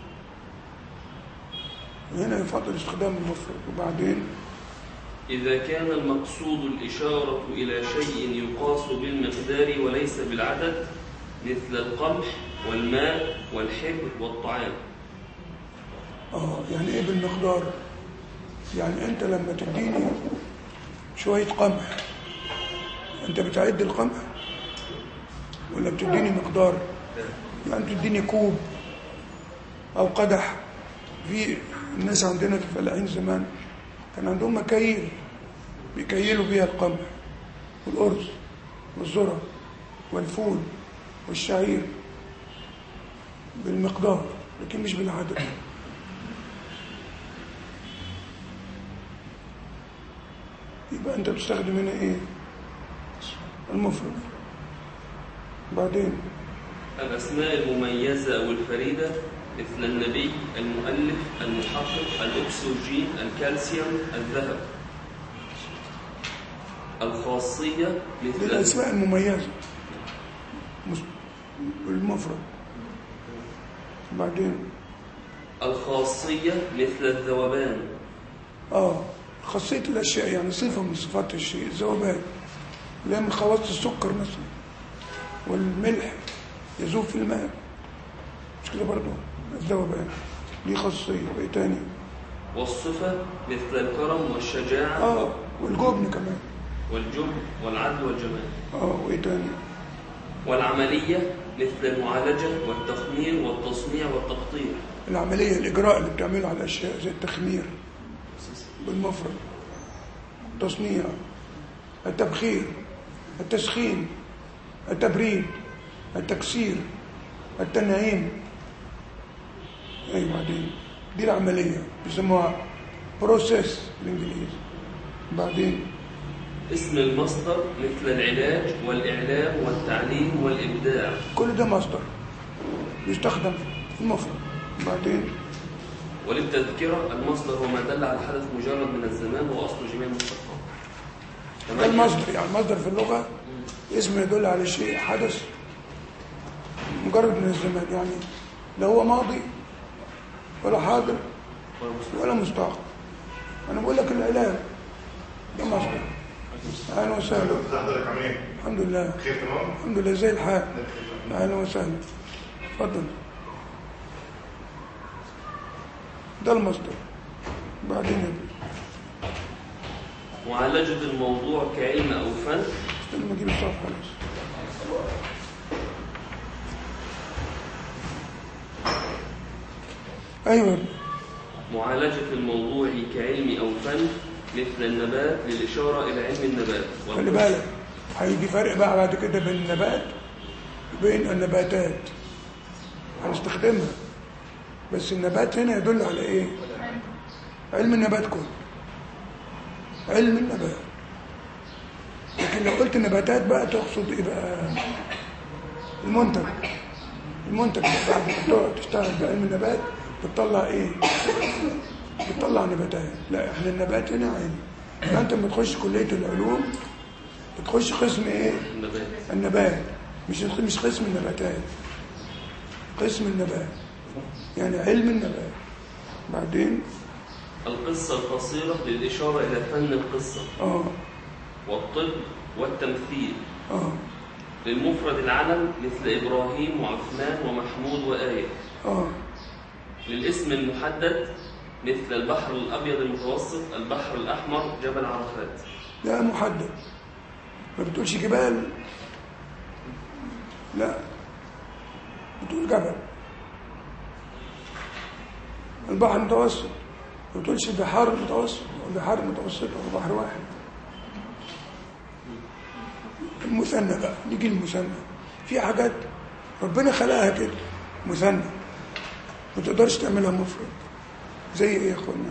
هنا يفضل استخدام المفرد وبعدين إذا كان المقصود الإشارة إلى شيء يقاس بالمقدار وليس بالعدد مثل القمح والماء والحبر والطعام اه يعني ايه بالمقدار يعني انت لما تديني شوية قمح انت بتعد القمح ولا بتديني مقدار يعني تديني كوب او قدح في الناس عندنا في الفلاحين زمان كان عندهم مكاييل بيكيلوا بيها القمح والأرز والذرة والفول والشعير بالمقدار لكن مش بالعدد يبقى انت بتستخدم هنا ايه المفرد بعدين الأسماء المميزة أو الفريدة مثل النبي المؤلف المحقق الأكسجين الكالسيوم الذهب الخاصية دي مثل الأسماء المميزة مس- بالمفرد بعدين الخاصية مثل الذوبان اه خاصية الأشياء يعني صفة من صفات الشيء الذوبان اللي هي من خواص السكر مثلا والملح يذوب في الماء مش كده برضه الذوبان دي خاصية وإيه تاني والصفة مثل الكرم والشجاعة اه والجبن كمان والجبن والعدل والجمال اه وإيه تاني والعملية مثل المعالجة والتخمير والتصنيع والتقطيع العملية الإجراء اللي بتعمله على الأشياء زي التخمير بالمفرد التصنيع التبخير التسخين التبريد التكسير التنعيم اي بعدين دي العمليه بيسموها بروسيس بالانجليزي بعدين اسم المصدر مثل العلاج والإعلام والتعليم والإبداع كل ده مصدر يستخدم في المفرد بعدين وللتذكرة المصدر هو ما دل على حدث مجرد من الزمان وهو أصل جميع المشتقات ده ثمانية. المصدر يعني المصدر في اللغة اسم يدل على شيء حدث مجرد من الزمان يعني لا هو ماضي ولا حاضر ولا مستقبل انا بقول لك الاعلام ده مصدر اهلا وسهلا ازي حضرتك عامل ايه؟ الحمد لله خير تمام؟ الحمد لله زي الحال اهلا وسهلا اتفضل ده المصدر بعدين يبقى. معالجة الموضوع كعلم أو فن استنى ما اجيب الصفحه بس ايوه معالجة الموضوع كعلم أو فن مثل النبات للإشارة إلى علم النبات خلي بالك هيجي فرق بقى بعد كده بين النبات وبين النباتات هنستخدمها بس النبات هنا يدل على ايه علم النبات كله علم النبات لكن لو قلت نباتات بقى تقصد ايه بقى المنتج المنتج بعد ما تقعد تشتغل بعلم النبات بتطلع ايه بتطلع نباتات لا احنا النبات هنا علم يبقى انت لما تخش كليه العلوم بتخش قسم ايه النبات النبات مش مش قسم النباتات قسم النبات يعني علم النبات بعدين القصة القصيرة للإشارة إلى فن القصة اه والطب والتمثيل اه للمفرد العلم مثل إبراهيم وعثمان ومحمود وآية اه للاسم المحدد مثل البحر الأبيض المتوسط البحر الأحمر جبل عرفات لا محدد ما بتقولش جبال لا بتقول جبل البحر المتوسط ما بتقولش بحار متوسط بحار متوسط او بحر واحد المثنى بقى نيجي المثنى في حاجات ربنا خلقها كده مثنى ما تقدرش تعملها مفرد زي ايه يا اخوانا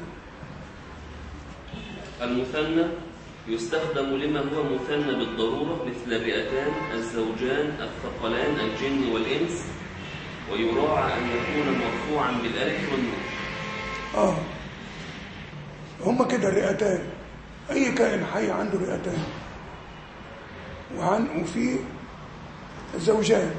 المثنى يستخدم لما هو مثنى بالضرورة مثل الرئتان الزوجان الثقلان الجن والإنس ويراعى أن يكون مرفوعا بالألف والنون اه هما كده الرئتان اي كائن حي عنده رئتان وعن وفي زوجان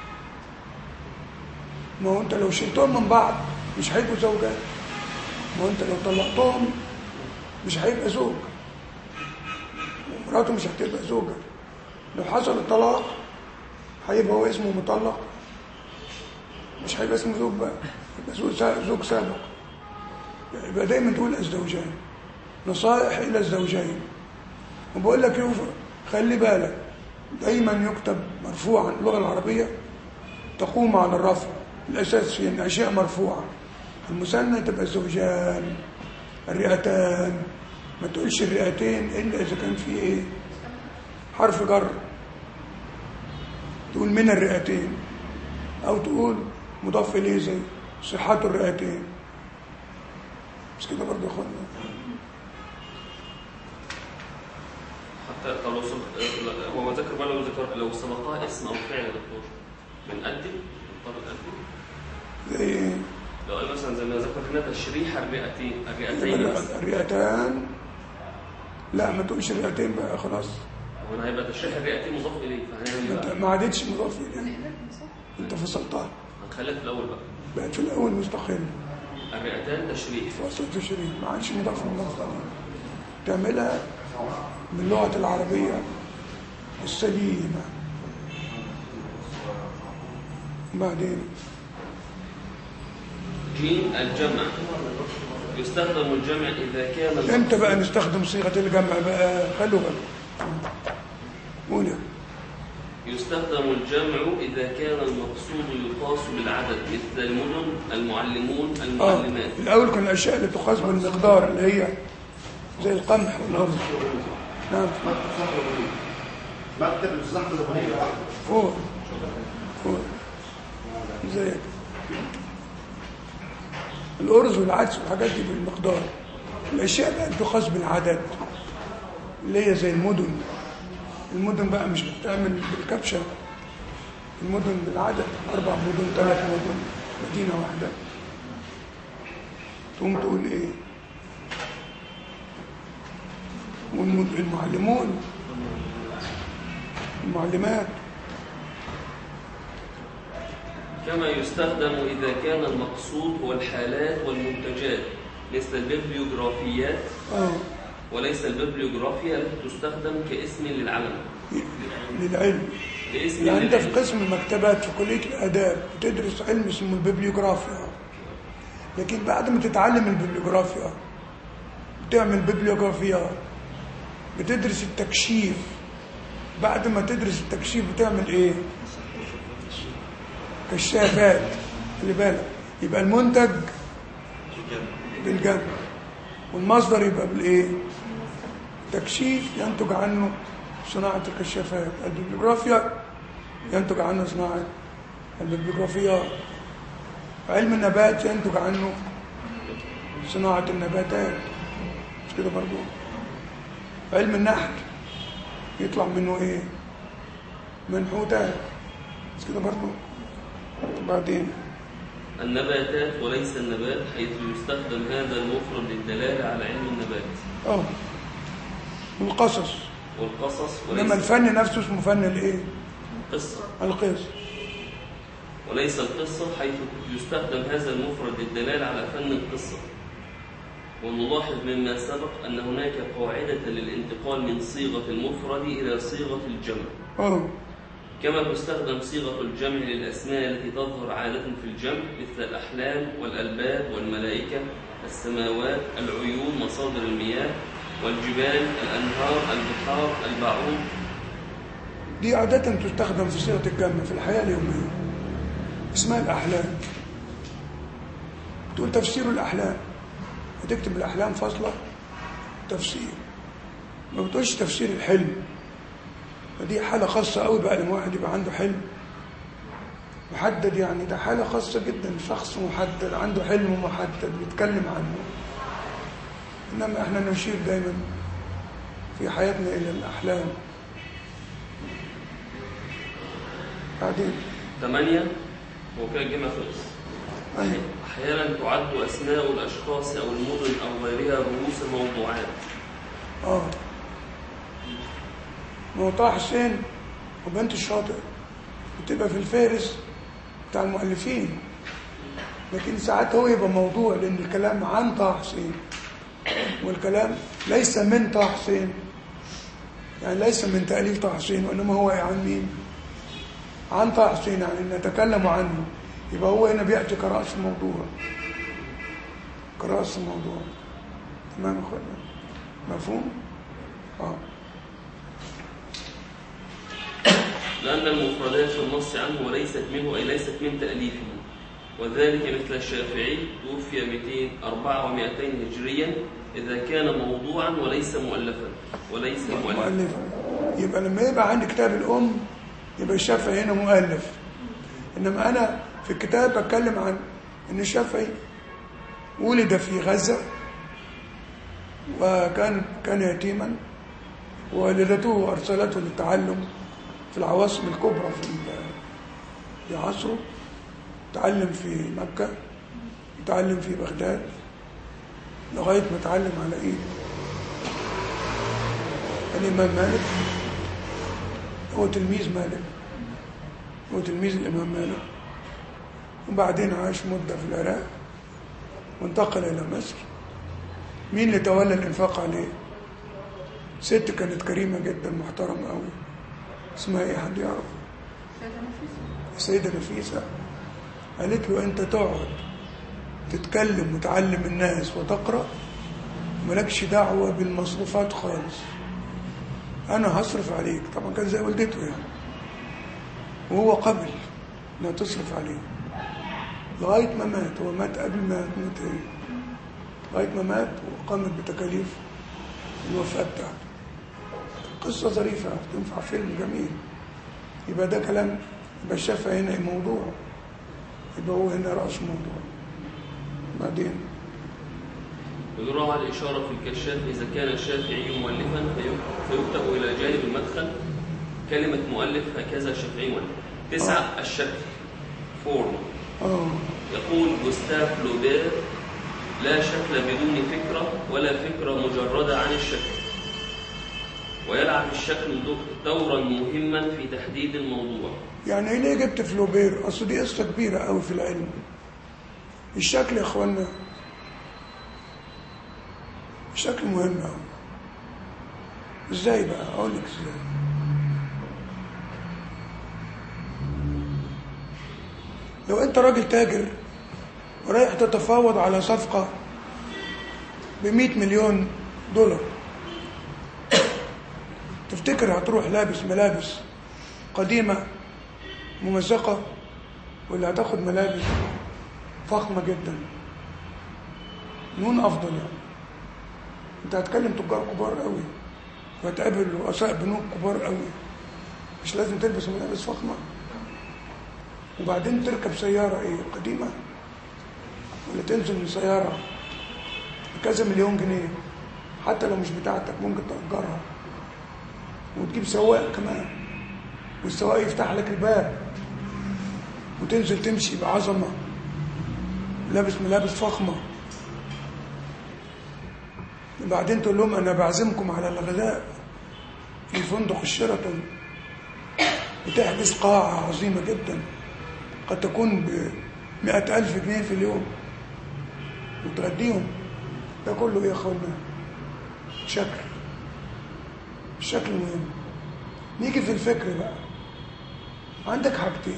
ما هو انت لو شلتهم من بعض مش هيبقوا زوجات ما هو انت لو طلقتهم مش هيبقى زوج ومراته مش هتبقى زوجة لو حصل الطلاق هيبقى هو اسمه مطلق مش هيبقى اسمه زوج بقى يبقى زوج سا- زوج سابق يبقى دايما تقول الزوجين نصائح الى الزوجين وبقول لك يوفى خلي بالك دايما يكتب مرفوعا اللغه العربيه تقوم على الرفع الاساس في ان اشياء مرفوعه المثنى تبقى الزوجان الرئتان ما تقولش الرئتين الا اذا كان في ايه حرف جر تقول من الرئتين او تقول مضاف اليه زي صحة الرئتين مش كده برضه يا اخوانا حتى طب لو سبق هو ذكر بقى لو ذكر لو سبقها اسم أو فعل يا دكتور بنقدم بنضطر نقدم زي ايه لو قال مثلا زي ما ذكر هنا تشريح الرئتين الرئتين يبقى مثلا الرئتان لا ما تقولش الرئتين بقى خلاص هنا هيبقى تشريح الرئتين مضاف إليه فهنعمل إيه انت بقى؟ ما عادتش مضاف اليه انت فصلتها هنخليها في الأول بقى بقت في الاول مستقل الرئتان تشريح فصل في شريك ما عادش مضاف مضاف اليه تعملها باللغه العربيه السليمه بعدين جيم الجمع يستخدم الجمع إذا كان امتى بقى نستخدم صيغه الجمع بقى خلوا بالكم قول يا يستخدم الجمع إذا كان المقصود يقاس بالعدد مثل المدن المعلمون اه المعلمات الاول كان الاشياء اللي تقاس بالمقدار اللي هي زي القمح والارض نعم مكتب صاحب الأغنية مكتب صاحب الأغنية فوق فوق زيك الأرز والعدس والحاجات دي بالمقدار الأشياء بقى تقاس بالعدد اللي هي زي المدن المدن بقى مش بتعمل بالكبشة المدن بالعدد أربع مدن ثلاث مدن مدينة واحدة تقوم تقول إيه والمعلمون المعلمات كما يستخدم إذا كان المقصود هو الحالات والمنتجات مثل الببليوغرافيات اه وليس الببليوغرافيا التي تستخدم كاسم للعلم للعلم كاسم يعني انت في للعلم قسم المكتبات في كليه الاداب بتدرس علم اسمه الببليوغرافيا لكن بعد ما تتعلم الببليوغرافيا بتعمل ببليوغرافيا بتدرس التكشيف بعد ما تدرس التكشيف بتعمل ايه كشافات خلي بالك يبقى المنتج بالجنب والمصدر يبقى بالايه تكشيف ينتج عنه صناعة الكشافات الببليوغرافيا ينتج عنه صناعة الببليوغرافيات علم النبات ينتج عنه صناعة النباتات مش كده برضو علم النحل يطلع منه ايه منحوتات مش كده برضو بعدين النباتات وليس النبات حيث يستخدم هذا المفرد للدلالة على علم النبات اه والقصص والقصص انما وليس الفن نفسه اسمه فن الايه القصة القصص وليس القصة حيث يستخدم هذا المفرد للدلالة على فن القصة ونلاحظ مما سبق أن هناك قاعدة للانتقال من صيغة المفرد إلى صيغة الجمع اه كما تستخدم صيغة الجمع للأسماء التي تظهر عادة في الجمع مثل الأحلام والألباب والملائكة السماوات العيون مصادر المياه والجبال الأنهار البحار البعوض دي عادة تستخدم في صيغة الجمع في الحياة اليومية اسمها الأحلام تقول تفسير الأحلام هتكتب الأحلام فاصلة تفسير ما بتقولش تفسير الحلم فدي حالة خاصة قوي بقى لما واحد يبقى عنده حلم محدد يعني ده حالة خاصة جدا شخص محدد عنده حلم محدد بيتكلم عنه إنما احنا نشير دايما في حياتنا إلى الأحلام بعدين ثمانية هو كده الجمع خلص أيوة. أحيانا تعد أسماء الأشخاص أو المدن أو غيرها رؤوس موضوعات اه ما هو طه حسين وبنت الشاطئ بتبقى في الفهرس بتاع المؤلفين لكن ساعات هو يبقى موضوع لأن الكلام عن طه حسين والكلام ليس من طه حسين يعني ليس من تأليف طه حسين وإنما هو عن مين؟ عن طه حسين يعني نتكلم عنه يبقى هو هنا بيأتي كرأس الموضوع كرأس الموضوع تمام يا اخوانا مفهوم؟ اه لأن المفردات في النص عنه وليست منه أي ليست من تأليفه وذلك مثل الشافعي توفي 204 و200 هجريا إذا كان موضوعا وليس مؤلفا وليس مؤلفا مؤلفا يبقى لما يبقى عندي كتاب الأم يبقى الشافعي هنا مؤلف إنما أنا في الكتاب بتكلم عن إن الشافعي ولد في غزة وكان كان يتيما والدته أرسلته للتعلم في العواصم الكبرى في في عصره تعلم في مكة تعلم في بغداد لغاية ما تعلم على إيد الإمام مالك هو تلميذ مالك هو تلميذ الإمام مالك وبعدين عاش مدة في العراق وانتقل إلى مصر مين اللي تولى الإنفاق عليه ست كانت كريمة جدا محترمة قوي اسمها ايه حد يعرف السيدة نفيسة قالت له انت تقعد تتكلم وتعلم الناس وتقرأ مالكش دعوة بالمصروفات خالص انا هصرف عليك طبعا كان زي والدته يعني وهو قبل انها تصرف عليه لغاية ما مات هو مات قبل ما تموت هي لغاية ما مات وقامت بتكاليف الوفاة بتاعته قصة ظريفة تنفع فيلم جميل يبقى ده كلام يبقى الشافعي هنا موضوع يبقى هو هنا رأس موضوع بعدين ويراعى الإشارة في الكشاف إذا كان الشافعي مؤلفا في- فيكتب إلى جانب المدخل كلمة مؤلف هكذا الشافعي مؤلف تسعة الشكل فورم اه يقول جوستاف لوبير لا شكل بدون فكرة ولا فكرة مجردة عن الشكل ويلعب الشكل دو- دورا مهما في تحديد الموضوع يعني ايه ليه جبت فلوبير اصل دي قصه كبيره قوي في العلم الشكل يا اخوانا الشكل مهم قوي ازاي بقى اقول لك ازاي لو انت راجل تاجر ورايح تتفاوض على صفقه ب 100 مليون دولار تفتكر هتروح لابس ملابس قديمه ممزقة واللي هتاخد ملابس فخمة جدا نون أفضل يعني أنت هتكلم تجار كبار قوي وهتقابل رؤساء بنوك كبار قوي مش لازم تلبس ملابس فخمة وبعدين تركب سيارة إيه قديمة ولا تنزل من سيارة بكذا مليون جنيه حتى لو مش بتاعتك ممكن تأجرها وتجيب سواق كمان والسواق يفتح لك الباب وتنزل تمشي بعظمة لابس ملابس فخمة وبعدين تقول لهم أنا بعزمكم على الغداء في فندق الشيراتون وتحجز قاعة عظيمة جدا قد تكون بمئة ألف جنيه في اليوم وتغديهم ده كله إيه يا أخوانا شكل الشكل مهم نيجي في الفكر بقى عندك حاجتين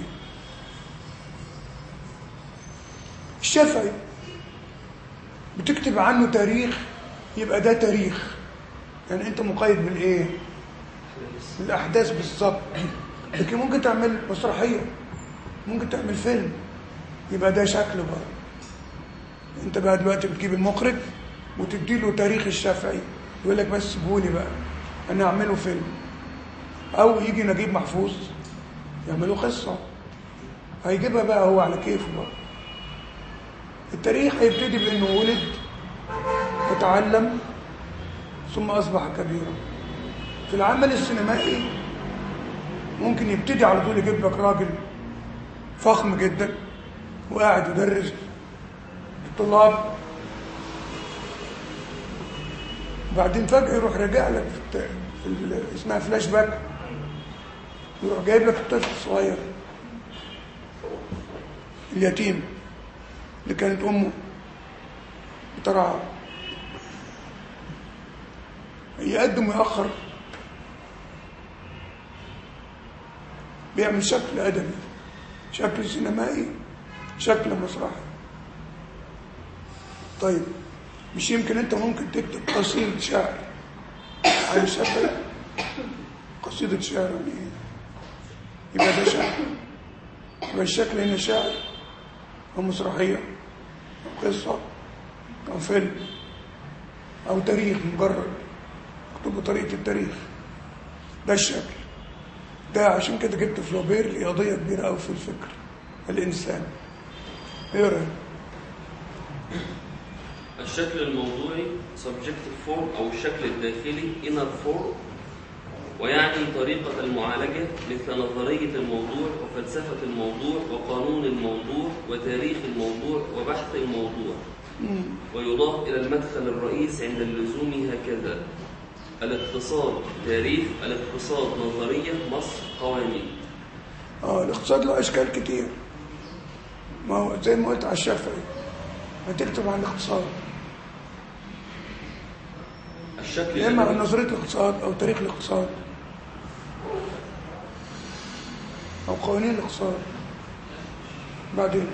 الشافعي بتكتب عنه تاريخ يبقى ده تاريخ يعني انت مقيد بالايه بالاحداث بالظبط لكن ممكن تعمل مسرحيه ممكن تعمل فيلم يبقى ده شكل بقى انت بقى دلوقتي بتجيب المخرج وتدي له تاريخ الشافعي يقول لك بس سيبوني بقى انا اعمله فيلم او يجي نجيب محفوظ يعملوا قصه هيجيبها بقى هو على كيفه بقى التاريخ هيبتدي بانه ولد وتعلم ثم اصبح كبيرا في العمل السينمائي ممكن يبتدي على طول يجيب لك راجل فخم جدا وقاعد يدرس الطلاب وبعدين فجأة يروح راجع لك في, الت... في ال... اسمها فلاش باك يروح جايب لك الطفل الصغير اليتيم اللي كانت امه بترعى يقدم ويأخر بيعمل شكل أدبي شكل سينمائي شكل مسرحي طيب مش يمكن انت ممكن تكتب قصيدة شعر عن الشافعي قصيدة شعر يعني ايه يبقى ده شعر يبقى الشكل هنا شعر أو مسرحية أو قصة أو فيلم أو تاريخ مجرد اكتبوا طريقة التاريخ ده الشكل ده عشان كده جبت فلوبير ليه قضية كبيرة أوي في الفكر الإنسان اقرا الشكل الموضوعي subjective form أو الشكل الداخلي inner form ويعني طريقة المعالجة مثل نظرية الموضوع وفلسفة الموضوع وقانون الموضوع وتاريخ الموضوع وبحث الموضوع ويضاف إلى المدخل الرئيس عند اللزوم هكذا الاقتصاد تاريخ الاقتصاد نظرية مصر قوانين اه الاقتصاد له اشكال كتير ما هو زي ما قلت على الشافعي هتكتب عن الاقتصاد الشكل يا اما عن الأدبي نظريه الاقتصاد او تاريخ الاقتصاد او قوانين الاقتصاد بعدين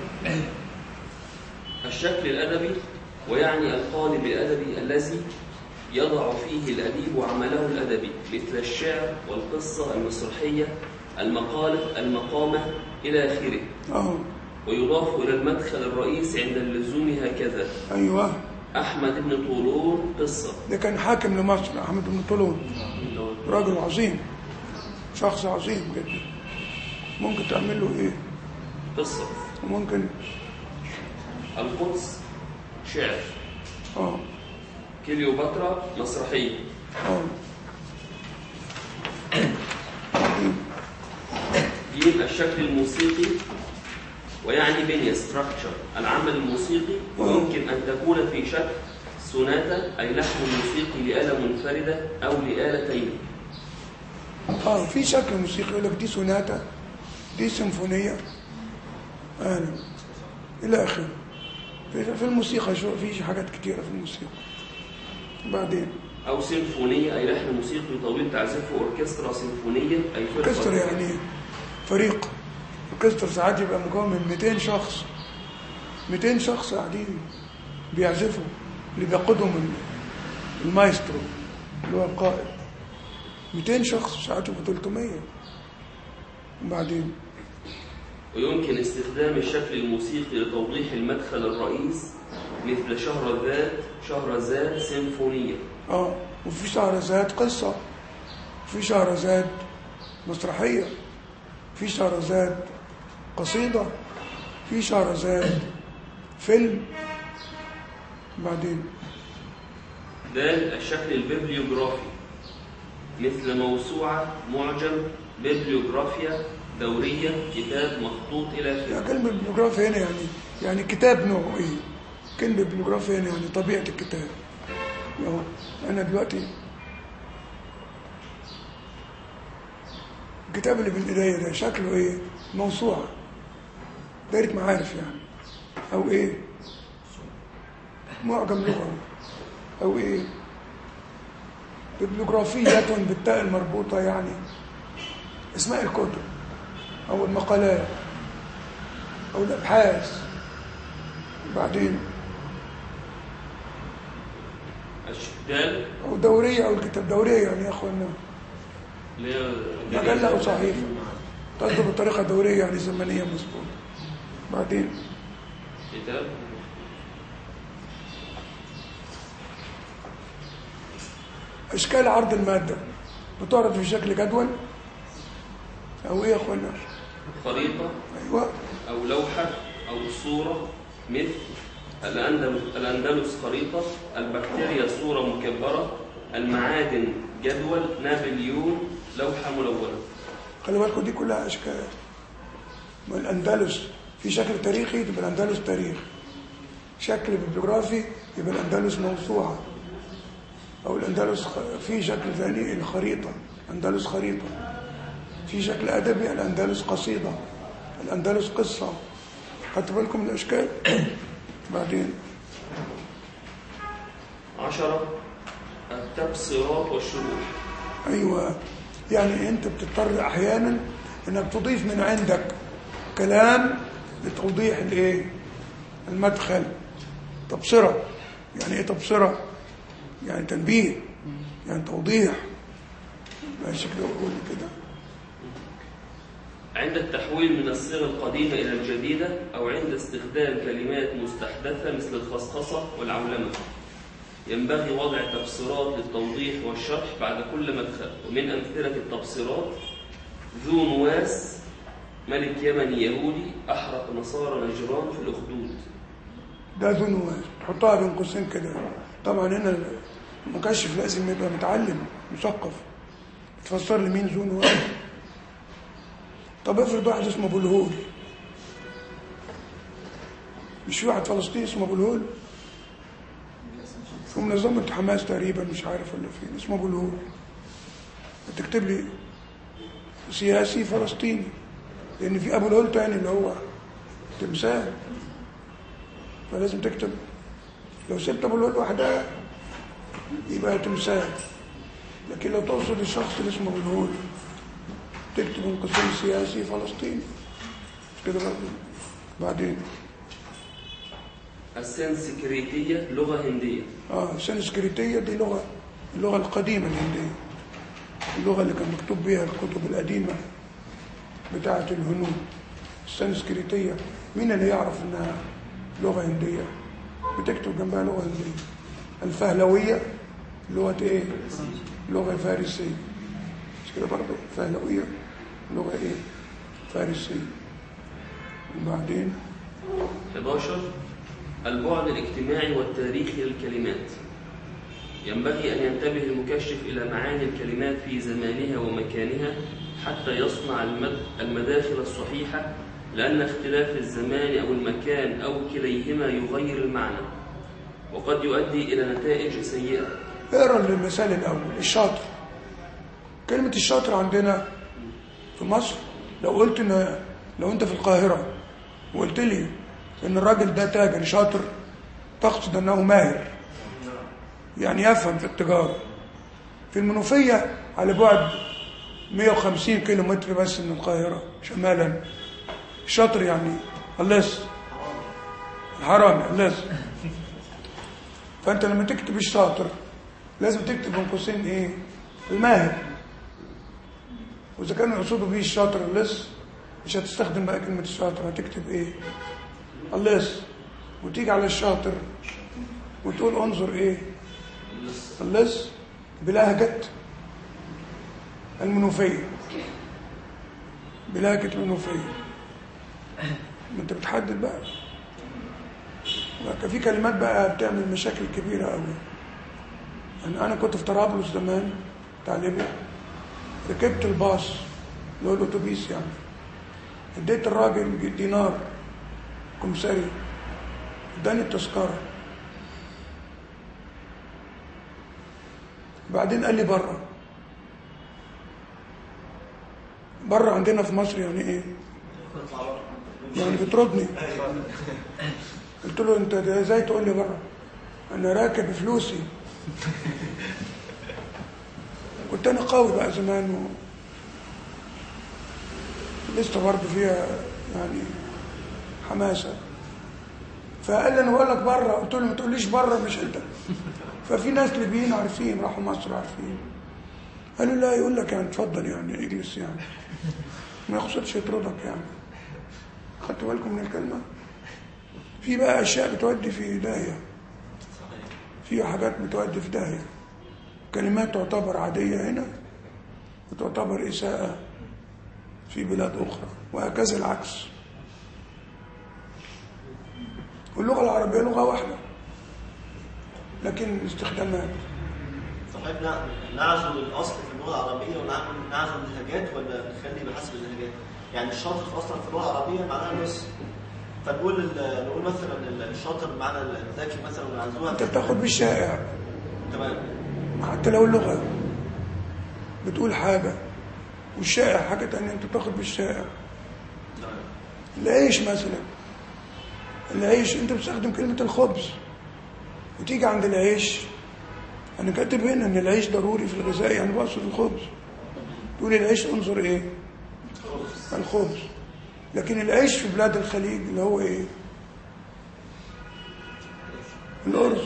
الشكل الأدبي ويعني القالب الأدبي الذي يضع فيه الأديب عمله الأدبي مثل الشعر والقصة المسرحية المقالب المقامة إلى آخره اه ويضاف إلى المدخل الرئيس عند اللزوم هكذا ايوه أحمد بن طولون قصة ده كان حاكم لمصر احمد بن طولون راجل عظيم شخص عظيم جدا ممكن تعمل له ايه قصة وممكن القدس شعر اه كليوباترا مسرحية اه بعدين جيم الشكل الموسيقي ويعني بنية structure العمل الموسيقي ويمكن أن تكون في شكل سوناتا أي لحن موسيقي لآلة منفردة أو لآلتين اه في شكل موسيقي يقول لك دي سوناتا دي سيمفونيه اهلا الى اخره في في الموسيقى شو في حاجات كتيره في الموسيقى بعدين أو سيمفونية أي لحن موسيقي طويل تعزفه أوركسترا سيمفونية أي فرقة اوركسترا يعني فريق اوركسترا ساعات يبقى مكون من 200 شخص 200 شخص قاعدين بيعزفوا اللي بيقودهم ال- المايسترو اللي هو القائد 200 شخص ساعات يبقى 300 وبعدين ويمكن استخدام الشكل الموسيقي لتوضيح المدخل الرئيس مثل شهرزاد شهرزاد سيمفونية اه وفي شهرزاد قصة في شهرزاد مسرحية في شهرزاد قصيدة في شهرزاد فيلم بعدين د الشكل البيبليوغرافي مثل موسوعة معجم بيبليوغرافيا دورية كتاب مخطوط إلى يعني آخره كلمة بيبليوغرافيا هنا يعني يعني كتاب نوعه ايه كلمة بيبليوغرافيا هنا يعني طبيعة الكتاب اهو انا دلوقتي الكتاب اللي بين ايديا ده شكله ايه موسوعة دايرة معارف يعني او ايه معجم لغوي او ايه بيبليوغرافية بالتاء المربوطة يعني اسماء الكتب او المقالات او الابحاث بعدين الشدال او دوريه او الكتاب دوريه يعني يا اخوانا اللي هي مجله او صحيفه تصدر بطريقه دوريه يعني زمنيه مظبوط بعدين كتاب اشكال عرض الماده بتعرض في شكل جدول او ايه يا اخوانا خريطة ايوه أو لوحة أو صورة مثل الأندلس, الأندلس خريطة البكتيريا صورة مكبرة المعادن جدول نابليون لوحة ملونة خلي بالكم دي كلها اشكال ما الاندلس في شكل تاريخي تبقى الاندلس تاريخ شكل بيبليوغرافي يبقى الاندلس موسوعه او الاندلس خ- في شكل ثاني الخريطه الاندلس خريطه في شكل ادبي الاندلس قصيده الاندلس قصه خدتوا بالكم من الاشكال بعدين عشرة التبصيرات والشروح ايوه يعني انت بتضطر احيانا انك تضيف من عندك كلام لتوضيح الايه المدخل تبصره يعني ايه تبصره يعني تنبيه يعني توضيح ماشي كده وقول كده عند التحويل من الصيغة القديمة إلى الجديدة أو عند استخدام كلمات مستحدثة مثل الخصخصة والعولمة ينبغي وضع تبصيرات للتوضيح والشرح بعد كل مدخل ومن أمثلة التبصيرات ذو نواس ملك يمني يهودي أحرق نصارى نجران في الأخدود ده ذو نواس تحطها بين قوسين كده طبعا هنا المكشف لازم يبقى متعلم مثقف تفسر لي مين ذو نواس طب افرض واحد اسمه ابو الهول مش في واحد فلسطيني اسمه ابو الهول في منظمة حماس تقريبا مش عارف ولا فين اسمه ابو الهول تكتب لي سياسي فلسطيني لان في ابو الهول تاني اللي هو تمثال فلازم تكتب لو سبت ابو الهول وحدها يبقى تمثال لكن لو تقصد الشخص اللي اسمه ابو الهول تكتب من قسم سياسي فلسطيني مش كده برضه بعدين السنسكريتية لغة هندية اه السنسكريتية دي لغة اللغة القديمة الهندية اللغة اللي كان مكتوب بها الكتب القديمة بتاعة الهنود السنسكريتية مين اللي يعرف انها لغة هندية بتكتب جنبها لغة هندية الفهلوية لغة ايه لغة فارسية مش كده برضه فهلوية لغة ايه فارسي وبعدين 11 البعد الاجتماعي والتاريخي للكلمات ينبغي أن ينتبه المكشف إلى معاني الكلمات في زمانها ومكانها حتى يصنع المد المداخل الصحيحة لأن اختلاف الزمان أو المكان أو كليهما يغير المعنى وقد يؤدي إلى نتائج سيئة اقرا المثال الاول الشاطر كلمه الشاطر عندنا في مصر لو قلت ان لو انت في القاهره وقلت لي ان الراجل ده تاجر شاطر تقصد انه ماهر يعني يفهم في التجاره في المنوفيه على بعد 150 كيلو متر بس من القاهره شمالا الشاطر يعني اللص الحرامي اللص فانت لما تكتب الشاطر لازم تكتب بين قوسين ايه الماهر واذا كان يقصدوا بيه الشاطر اللص مش هتستخدم بقى كلمه الشاطر هتكتب ايه اللص وتيجي على الشاطر وتقول انظر ايه اللص بلهجه المنوفيه بلهجه المنوفيه ما انت بتحدد بقى بقى في كلمات بقى بتعمل مشاكل كبيره قوي يعني انا كنت في طرابلس زمان بتاع ليبيا ركبت الباص اللي هو الاتوبيس يعني اديت الراجل دينار كمساري اداني التذكره بعدين قال لي بره بره عندنا في مصر يعني ايه يعني بتردني قلت له انت ازاي تقول لي بره انا راكب فلوسي كنت انا قوي بقى زمان و... لسه برضه فيها يعني حماسه فقال لي انا بقول لك بره قلت له ما تقوليش بره مش انت ففي ناس ليبيين عارفين راحوا مصر عارفين قالوا لا يقول لك يعني اتفضل يعني اجلس يعني ما يقصدش يطردك يعني خدتوا بالكم من الكلمه في بقى اشياء بتودي في داهيه في حاجات بتودي في داهيه كلمات تعتبر عاديه هنا وتعتبر اساءه في بلاد اخرى وهكذا العكس واللغه العربيه لغه واحده لكن الاستخدامات صحيح نع- نعزل الاصل في اللغه العربيه ونعمل نعزل اللهجات ولا نخلي بحسب اللهجات؟ يعني الشاطر اصلا في اللغه العربيه معناها نص فنقول ال- نقول مثلا ال- الشاطر بمعنى الذكي مثلا ونعزوها انت بتاخد بالشائع تمام حتى لو اللغه بتقول حاجه والشائع حاجه تانية انت بتاخد بالشائع تمام العيش مثلا العيش انت بتستخدم كلمة الخبز وتيجي عند العيش انا كاتب هنا ان العيش ضروري في الغذاء يعني بقصد الخبز تقول العيش انظر ايه الخبز لكن العيش في بلاد الخليج اللي هو ايه الارز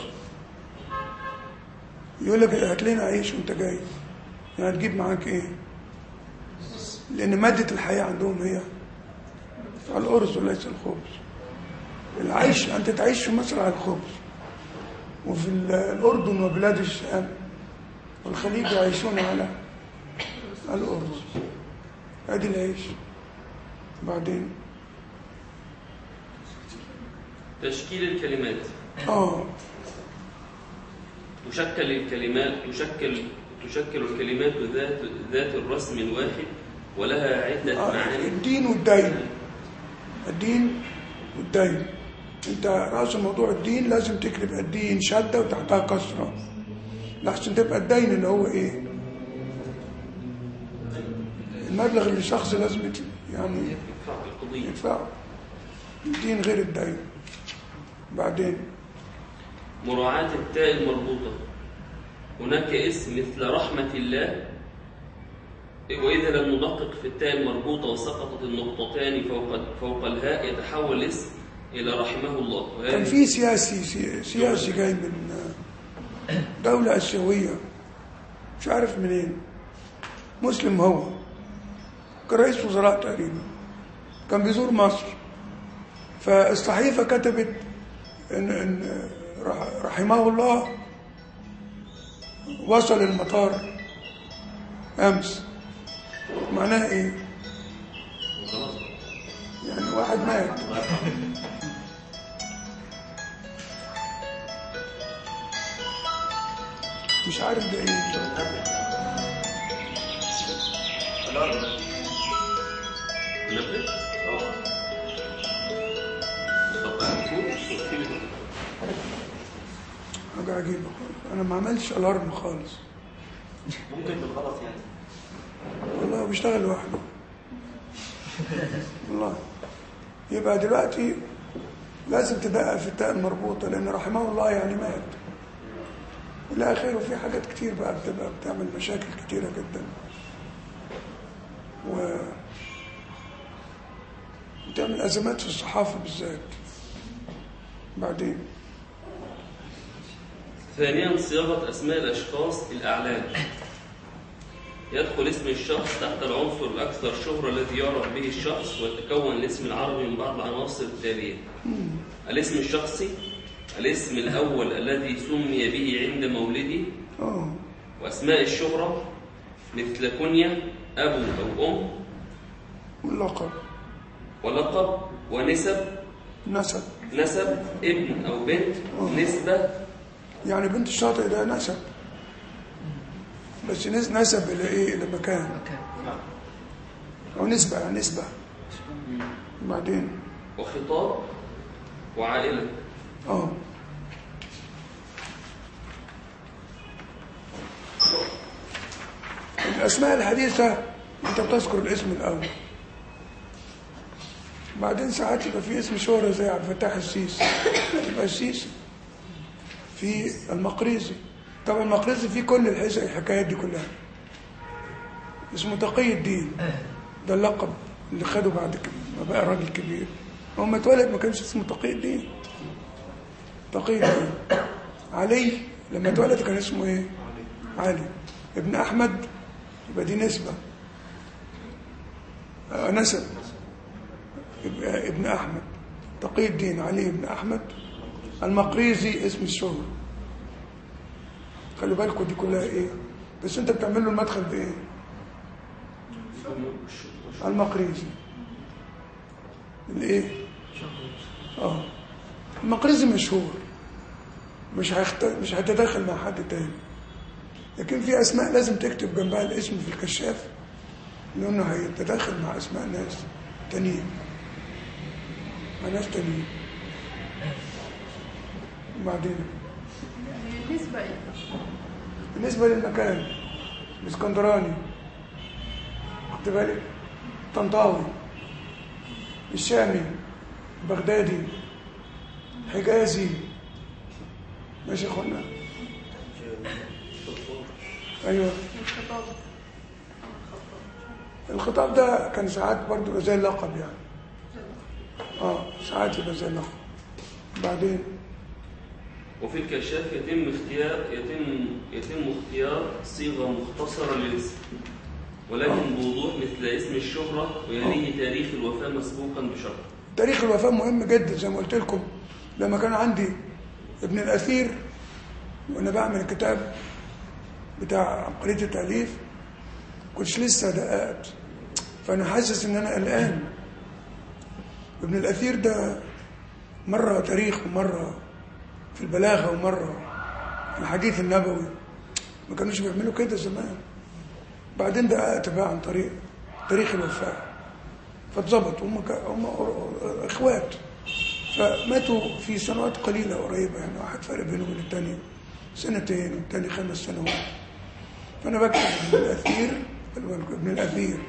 يقول لك هات لنا عيش وانت جاي يعني هتجيب معاك ايه لان مادة الحياة عندهم هي الأرز وليس الخبز العيش أنت تعيش في مصر على الخبز وفي ال- الأردن وبلاد الشام والخليج يعيشون على الأرز أدي العيش بعدين تشكيل الكلمات آه تشكل الكلمات تشكل تشكل الكلمات ذات ذات الرسم الواحد ولها عدة آه، معاني الدين والدين الدين والدين انت راس موضوع الدين لازم تكتب الدين شدة وتحتها كسرة لحسن تبقى الدين اللي هو ايه المبلغ اللي الشخص لازم يت- يعني يدفع في القضية يدفعه الدين غير الدين بعدين مراعاة التاء المربوطة هناك اسم مثل رحمة الله وإذا لم ندقق في التاء المربوطة وسقطت النقطتان فوق فوق الهاء يتحول الاسم إلى رحمه الله كان وهذه في سياسي سي- سياسي جاي من دولة آسيوية مش عارف منين مسلم هو كان رئيس وزراء تقريبا كان بيزور مصر فالصحيفة كتبت إن, إن رح- رحمه الله وصل المطار أمس معناها إيه؟ خلاص يعني واحد مات مش عارف ده ايه الأرض. منبه؟ طب فوق في حاجة عجيبة انا ما عملتش الارم خالص ممكن بالغلط يعني والله بيشتغل لوحده والله يبقى دلوقتي لازم تدقق في التاء المربوطة لأن رحمه الله يعني مات إلى آخره في حاجات كتير بقى بتبقى بتعمل مشاكل كتيرة جدا و بتعمل أزمات في الصحافة بالذات بعدين ثانيا صياغة أسماء الأشخاص الأعلام يدخل اسم الشخص تحت العنصر الأكثر شهرة الذي يعرف به الشخص ويتكون الاسم العربي من بعض العناصر التالية الاسم الشخصي الاسم الأول الذي سمي به عند مولده اه وأسماء الشهرة مثل كنية أبو أو أم واللقب ولقب ونسب نسب نسب ابن أو بنت نسبة يعني بنت الشاطئ ده نسب بس نس- نسب إلى إيه إلى مكان نعم أو نسبة يعني نسبة بعدين وخطاب وعائلة اه الأسماء الحديثة أنت بتذكر الاسم الأول بعدين ساعات يبقى في اسم شهرة زي عبد الفتاح السيسي يبقى السيسي في المقريزي طبعا المقريزي فيه كل الحس- الحكايات دي كلها اسمه تقي الدين ده اللقب اللي خده بعد كده ما بقى راجل كبير هو لما اتولد ما كانش اسمه تقي الدين تقي الدين علي لما اتولد كان اسمه ايه علي ابن احمد يبقى دي نسبه آه نسب يبقى ابن احمد تقي الدين علي بن احمد المقريزي اسم الشهرة خلي بالكم دي كلها ايه بس انت بتعمل له المدخل بايه المقريزي الايه اه المقريزي مشهور مش هيخت... مش هيتداخل مع حد تاني لكن في اسماء لازم تكتب جنبها الاسم في الكشاف لانه هيتداخل مع اسماء ناس تانيين مع ناس تانيين وبعدين بالنسبة إيه؟ بالنسبة للمكان الاسكندراني خدت بالك طنطاوي الشامي بغدادي حجازي ماشي يا اخوانا ايوه الخطاب الخطاب ده كان ساعات برضه يبقى زي اللقب يعني اه ساعات يبقى زي اللقب بعدين وفي الكشاف يتم اختيار يتم يتم اختيار صيغة مختصرة للاسم ولكن بوضوح مثل اسم الشهرة ويليه تاريخ الوفاة مسبوقا بشرط تاريخ الوفاة مهم جدا زي ما قلت لكم لما كان عندي ابن الأثير وأنا بعمل الكتاب بتاع عبقرية التأليف كنتش لسه دققت فأنا حاسس إن أنا قلقان ابن الأثير ده مرة تاريخ ومرة في البلاغة ومرة في الحديث النبوي ما كانوش بيعملوا كده زمان بعدين دققت بقى عن طريق تاريخ الوفاه فاتظبط هم ك... هم اخوات فماتوا في سنوات قليله قريبه يعني واحد فرق بينه وبين الثاني سنتين والثاني خمس سنوات فانا بكتب ابن الاثير ابن الاثير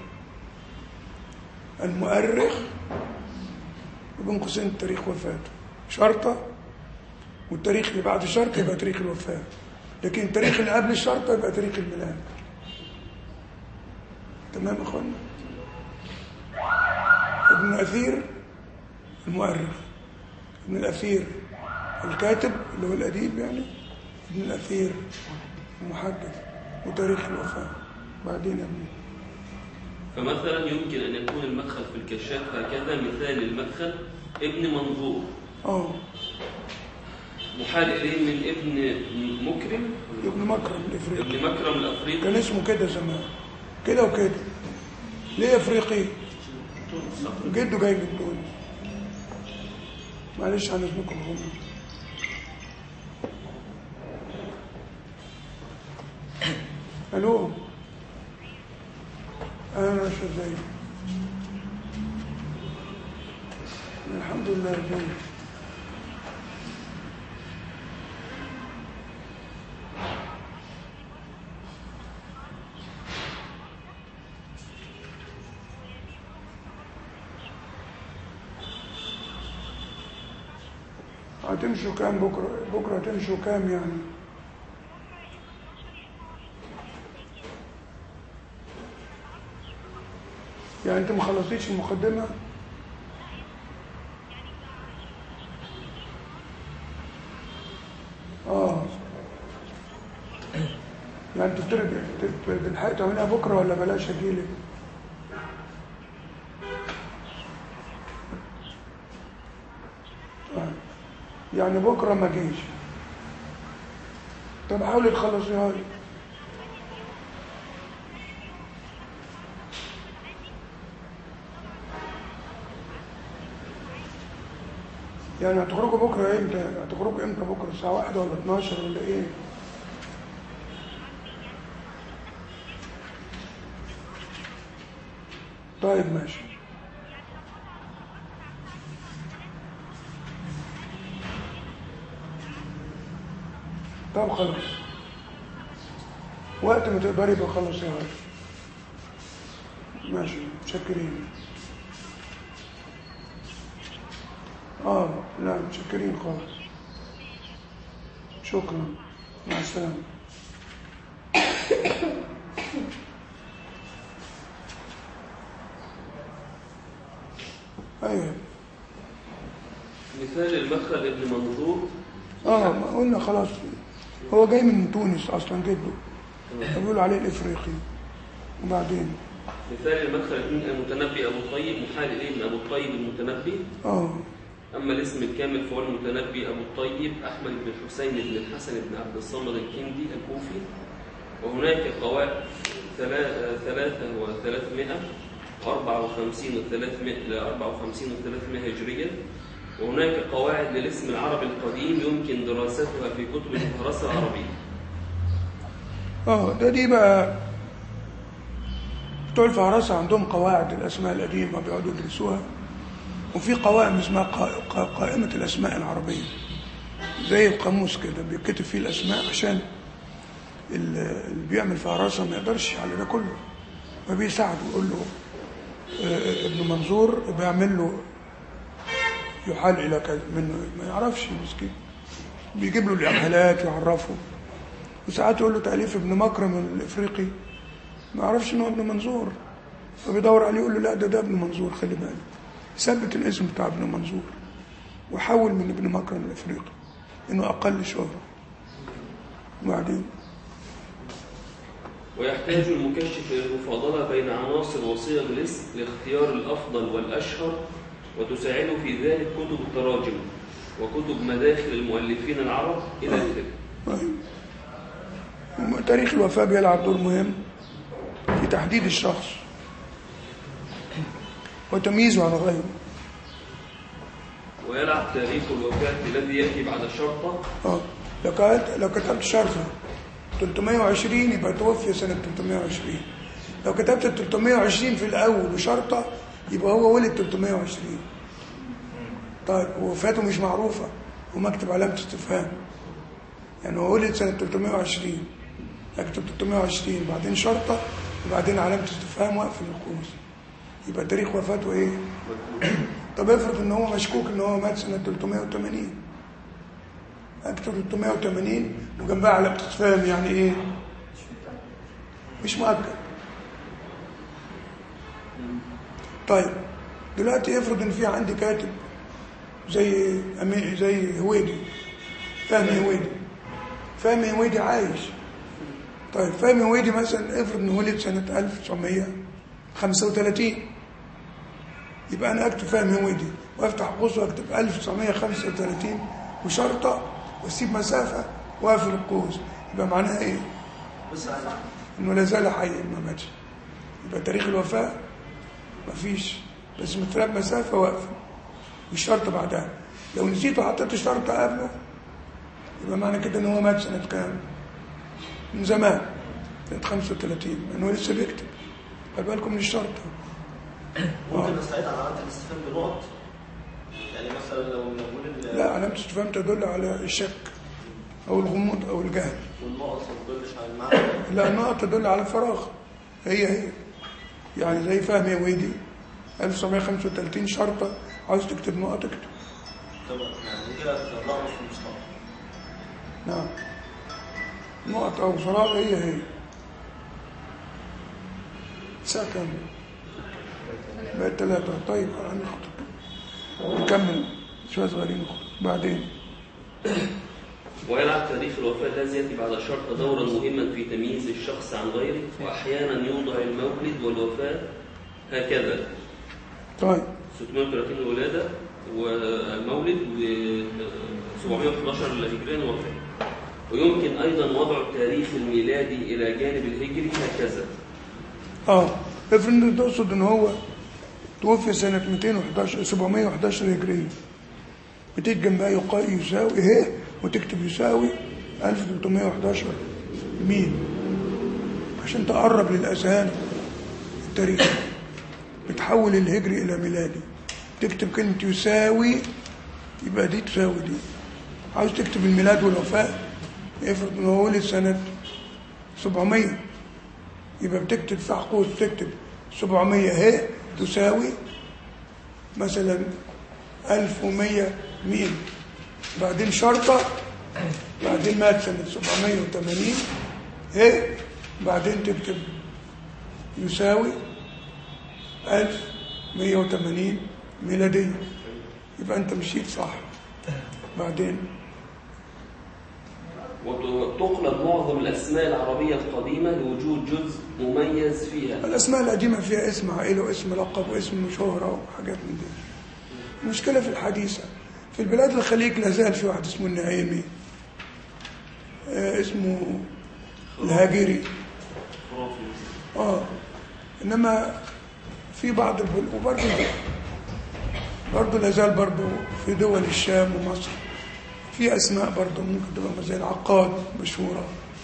المؤرخ وبين قوسين تاريخ وفاته شرطه والتاريخ اللي بعد شرطه يبقى تاريخ الوفاه لكن التاريخ اللي قبل الشرطه يبقى تاريخ الميلاد تمام يا اخوانا ابن الأثير المؤرخ ابن الأثير الكاتب اللي هو الأديب يعني ابن الأثير المحدث وتاريخ الوفاة بعدين يا ابني فمثلا يمكن أن يكون المدخل في الكشاف هكذا مثال المدخل ابن منظور اه محال إليه من ابن مكرم ابن مكرم الإفريقي ابن مكرم الأفريقي كان اسمه كده زمان كده وكده ليه افريقي جده جاي من تونس معلش عن اذنكم هم الو انا شو زي الحمد لله زي هتمشوا كام بكرة بكرة هتمشوا كام يعني يعني انت ما خلصتيش المقدمة اه يعني تفترض بنحق تعملها بكرة ولا بلاش اجيلك طيب. يعني بكرة ما جيش طب حاولي تخلصيها لي يعني هتخرجوا بكرة امتى؟ هتخرجوا امتى بكرة الساعة واحدة ولا 12 ولا ايه؟ طيب ماشي طب خلاص وقت ما تقدري يبقى خلص يا غالي ماشي متشكرين اه لا متشكرين خالص شكرا مع السلامة ايوه مثال المدخل ابن منظور اه ما قلنا خلاص هو جاي من تونس اصلا جده بيقولوا عليه الافريقي وبعدين مثال المدخل ابن المتنبي ابو الطيب محال اليه من ابو الطيب المتنبي اه اما الاسم الكامل فهو المتنبي ابو الطيب احمد بن حسين بن الحسن بن عبد الصمد الكندي الكوفي وهناك قواعد ثلا- ثلاثة وثلاثمائة وأربعة وخمسين وثلاثمائة إلى أربعة وخمسين وثلاثمائة هجرية وهناك قواعد للاسم العربي القديم يمكن دراستها في كتب الفهرسة العربية اه ده دي بقى بتوع الفهرسة عندهم قواعد الأسماء القديمة بيقعدوا يدرسوها وفي قوائم اسمها قا- قا- قائمة الأسماء العربية زي القاموس كده بيتكتب فيه الأسماء عشان ال- اللي بيعمل فهرسة ما يقدرش على ده كله فبيساعده يقول له آه، ابن منظور بيعمل له يحال إلى كذا منه ما يعرفش مسكين بيجيب له الإحالات يعرفه وساعات يقول له تأليف ابن مكرم الإفريقي ما يعرفش إن هو ابن منظور فبيدور عليه يقول له لا ده ده ابن منظور خلي بالك ثبت الاسم بتاع ابن منظور وحول من ابن مكرم الإفريقي إنه أقل شهرة وبعدين ويحتاج المكشف إلى المفاضلة بين عناصر وصيغ الاسم لاختيار الأفضل والأشهر وتساعده في ذلك كتب التراجم وكتب مداخل المؤلفين العرب إلى آخره طيب. تاريخ الوفاة بيلعب دور مهم في تحديد الشخص وتمييزه عن غيره ويلعب تاريخ الوفاة الذي يأتي بعد شرطة اه لو كتبت لو كتبت شرطة 320 يبقى توفي سنة 320 لو كتبت 320 في الأول وشرطة يبقى هو ولد 320 طيب وفاته مش معروفة ومكتب علامة استفهام يعني هو ولد سنة 320 اكتب 320 بعدين شرطة وبعدين علامة استفهام واقف القوس يبقى تاريخ وفاته ايه؟ طب افرض ان هو مشكوك ان هو مات سنة 380 اكتب 380 وجنبها علامة استفهام يعني ايه؟ مش مؤكد طيب دلوقتي افرض ان في عندي كاتب زي أمي زي هويدي فهمي هويدي فهمي هويدي عايش طيب فهمي هويدي مثلا افرض انه ولد سنة 1935 يبقى انا اكتب فهمي هويدي وافتح قوس واكتب 1935 وشرطة واسيب مسافة واقفل القوس يبقى معناها ايه؟ بس على انه لا زال حيا ما ماتش يبقى تاريخ الوفاة مفيش بس متراب مسافة واقفة والشرط بعدها لو نسيت وحطيت الشرطة قبله يبقى معنى كده ان هو مات سنة كام؟ من زمان سنة 35 لأن هو لسه بيكتب خلي بالكم من الشرطة ممكن نستعيد على علامة الاستفهام بنقط يعني مثلا لو نقول ال- لا علامة الاستفهام تدل على الشك أو الغموض أو الجهل والنقط ما تدلش على المعنى لا النقط تدل على الفراغ هي هي يعني زي فهمي ويدي 1935 شرطة عاوز تكتب نقط اكتب طبعا يعني كده تطلعوا في المصطلح نعم نقط أو فراغ هي هي ساعة كام بقت ثلاثة طيب هنخطب نكمل شوية صغيرين نخطب بعدين ويلعب تاريخ الوفاة الذي يأتي بعد الشرط دورا مهما في تمييز الشخص عن غيره وأحيانا يوضع المولد والوفاة هكذا طيب 630 الولادة والمولد و 711 الهجرية الوفاة ويمكن أيضا وضع التاريخ الميلادي إلى جانب الهجري هكذا اه افرض انت تقصد ان هو توفي سنة 211 711 هجرية بتيجي جنبها يقال يساوي ايه وتكتب يساوي 1311 مين عشان تقرب للأذهان التاريخ بتحول الهجري إلى ميلادي تكتب كلمة يساوي يبقى دي تساوي دي عاوز تكتب الميلاد والوفاة افرض ان هو ولد سنة 700 يبقى بتكتب في قوس بتكتب 700 هي تساوي مثلا 1100 مين بعدين شرطة بعدين مات سنة 780 هي بعدين تكتب يساوي 1180 ميلادية يبقى انت مشيت صح بعدين وتقلب معظم الأسماء العربية القديمة لوجود جزء مميز فيها الأسماء القديمة فيها اسم عائلة واسم لقب واسم شهرة وحاجات من دي المشكلة في الحديثة في البلاد الخليج لا زال في واحد اسمه النعيمي آه اسمه الهاجري اه انما في بعض البلاد وبرضه برضه لا زال برضه في دول الشام ومصر في اسماء برضه ممكن تبقى زي العقاد مشهوره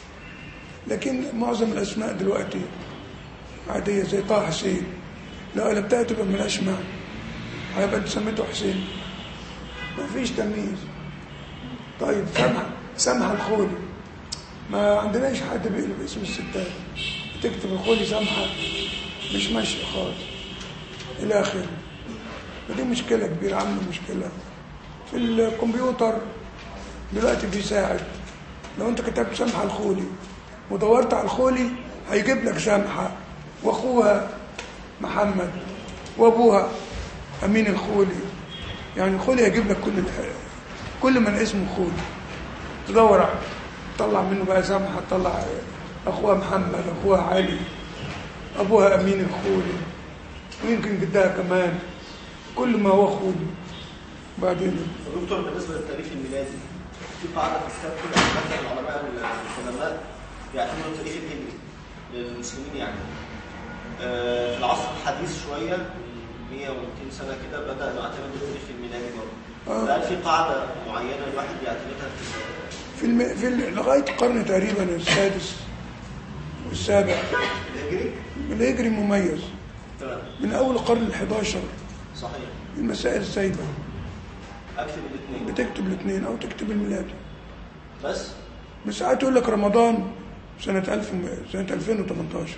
لكن معظم الاسماء دلوقتي عاديه زي طه حسين لو قلبتها تبقى ملهاش معنى هيبقى انت سميته حسين ما فيش تمييز طيب سمح سمح الخولي ما عندناش حد بيقلب اسم الستات تكتب الخولي سمحة مش ماشي خالص إلى آخره ودي مشكلة كبيرة عاملة مشكلة في الكمبيوتر دلوقتي بيساعد لو انت كتبت سمحة الخولي ودورت على الخولي هيجيب لك سمحة واخوها محمد وابوها امين الخولي يعني الخولي هيجيب لك كل الح... كل من اسمه خولي تدور عليه تطلع منه بقى سمحة تطلع اخوها محمد اخوها علي ابوها امين الخولي ويمكن جدها كمان كل ما هو خولي بعدين دكتور بالنسبه للتاريخ الميلادي في قاعده في الكتاب كده مثلا العلماء والعلماء بيعتبروا التاريخ الهجري للمسلمين يعني آه، في العصر الحديث شويه من 100 و200 سنه كده بدا يعتمد التاريخ الميلادي برضه آه. هل في قاعده معينه الواحد بيعتمدها في في, الم... في ال... لغاية القرن تقريبا السادس والسابع الهجري؟ الهجري مميز تمام من أول القرن الحداشر صحيح المسائل السايبة اكتب الاثنين بتكتب الاثنين أو تكتب الميلادي بس بس ساعات يقول لك رمضان سنة 1000 سنة 2018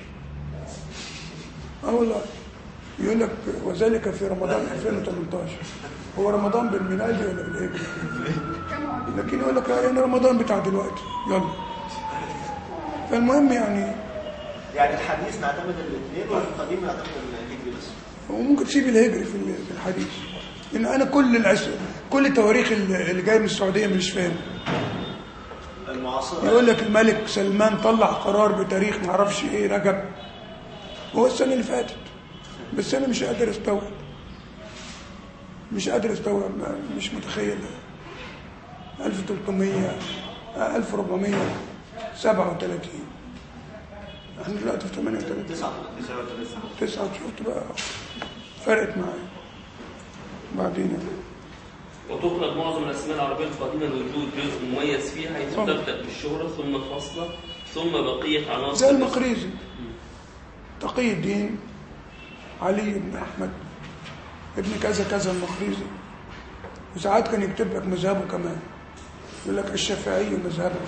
اه والله يقول لك وذلك في رمضان 2018 هو رمضان بالميلادي ولا بالهجري؟ لكن يقول لك يعني رمضان بتاع دلوقتي يلا فالمهم يعني يعني الحديث نعتمد الاثنين والقديم نعتمد الهجري بس وممكن تسيب الهجري في ال- في الحديث لان انا كل العس... كل التواريخ اللي اللي جايه من السعوديه مش فاهم المعاصره يقول لك الملك سلمان طلع قرار بتاريخ ما اعرفش ايه رجب هو السنه اللي فاتت بس انا مش قادر استوعب مش قادر استوعب ما- مش متخيل 1300 آه، 1437 احنا دلوقتي في 38 تسعة تسعة شفت بقى فرقت معايا بعدين وتطلب معظم الأسماء العربية القديمة لوجود جزء مميز فيها حيث طبعا. تبدأ بالشهرة ثم فصلة ثم بقية عناصر زي الاسم. المقريزي تقي الدين علي بن احمد ابن كذا كذا المقريزي وساعات كان يكتب لك مذهبه كمان يقول لك الشافعي مذهبه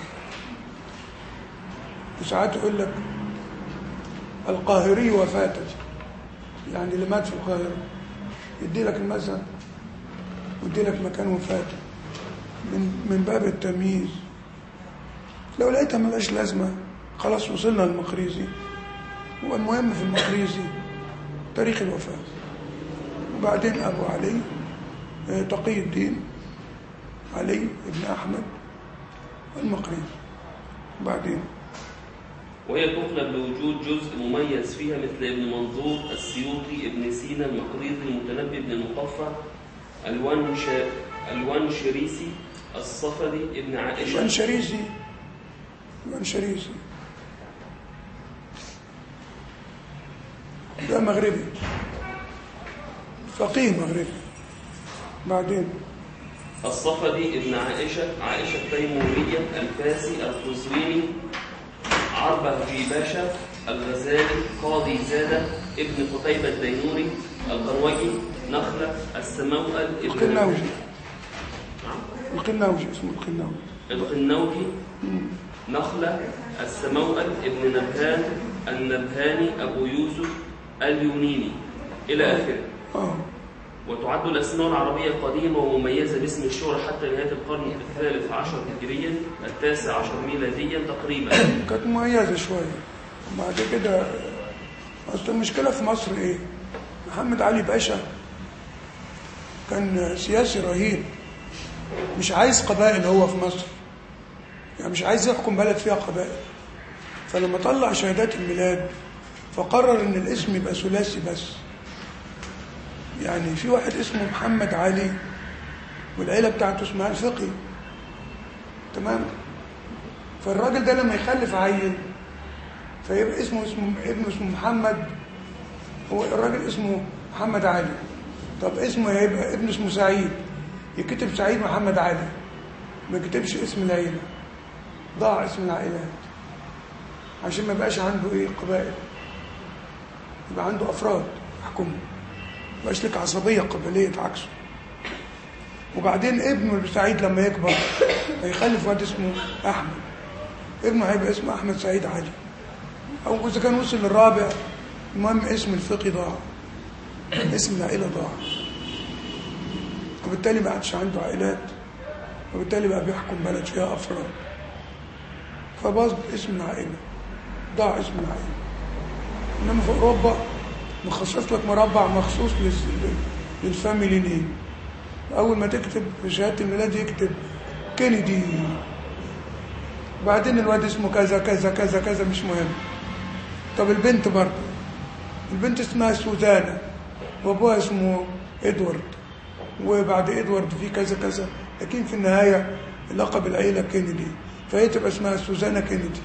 وساعات يقول لك القاهري وفاته يعني اللي مات في القاهرة يدي لك المذهب ويدي لك مكان وفاته من من باب التمييز لو لقيتها ملهاش لازمة خلاص وصلنا للمقريزي والمهم في المقريزي تاريخ الوفاة وبعدين أبو علي آه، تقي الدين علي بن أحمد المقريزي وبعدين وهي تطلب لوجود جزء مميز فيها مثل ابن منظور السيوطي ابن سينا المقريزي المتنبي ابن المقفى الونش الونشريسي الصفدي ابن عائشة الأنشريزي الأنشريزي ده مغربي فقيه مغربي بعدين الصفدي ابن عائشة عائشة التيمورية الفاسي القزويني عربة باشا الغزالي قاضي زادة ابن قتيبة الدينوري القروجي نخلة السموأل ابن القناوجي نعم. القناوجي اسمه القناوجي القنوجي نخلة السموأل ابن نبهان النبهاني أبو يوسف اليونيني إلى آخره اه وتعد الأسماء العربية القديمة ومميزة باسم الشهرة حتى نهاية القرن الثالث عشر هجريا التاسع عشر ميلاديا تقريبا كانت مميزة شوية بعد كده أصل المشكلة في مصر إيه؟ محمد علي باشا كان سياسي رهيب مش عايز قبائل هو في مصر يعني مش عايز يحكم بلد فيها قبائل فلما طلع شهادات الميلاد فقرر ان الاسم يبقى ثلاثي بس يعني في واحد اسمه محمد علي والعيلة بتاعته اسمها الفقي تمام فالراجل ده لما يخلف عيل فيبقى اسمه اسمه ابنه اسمه محمد هو الراجل اسمه محمد علي طب اسمه هيبقى ابنه اسمه سعيد يكتب سعيد محمد علي ما يكتبش اسم العيلة ضاع اسم العائلات عشان ما يبقاش عنده ايه قبائل يبقى عنده افراد يحكموا ما يبقاش لك عصبية قبلية عكسه وبعدين ابنه سعيد لما يكبر هيخلف واد اسمه احمد ابنه هيبقى اسمه احمد سعيد علي او اذا كان وصل للرابع المهم اسم الفقي ضاع اسم العائله ضاع وبالتالي ما عادش عنده عائلات وبالتالي بقى بيحكم بلد فيها افراد فباظ اسم العائله ضاع اسم العائله انما في اوروبا مخصص لك مربع مخصوص للس- للفاميلي نيم اول ما تكتب في شهاده الميلاد يكتب كينيدي بعدين الواد اسمه كذا كذا كذا كذا مش مهم طب البنت برضه البنت اسمها سوزانا وابوها اسمه ادوارد وبعد ادوارد في كذا كذا لكن في النهايه لقب العيله كينيدي فهي تبقى اسمها سوزانا كينيدي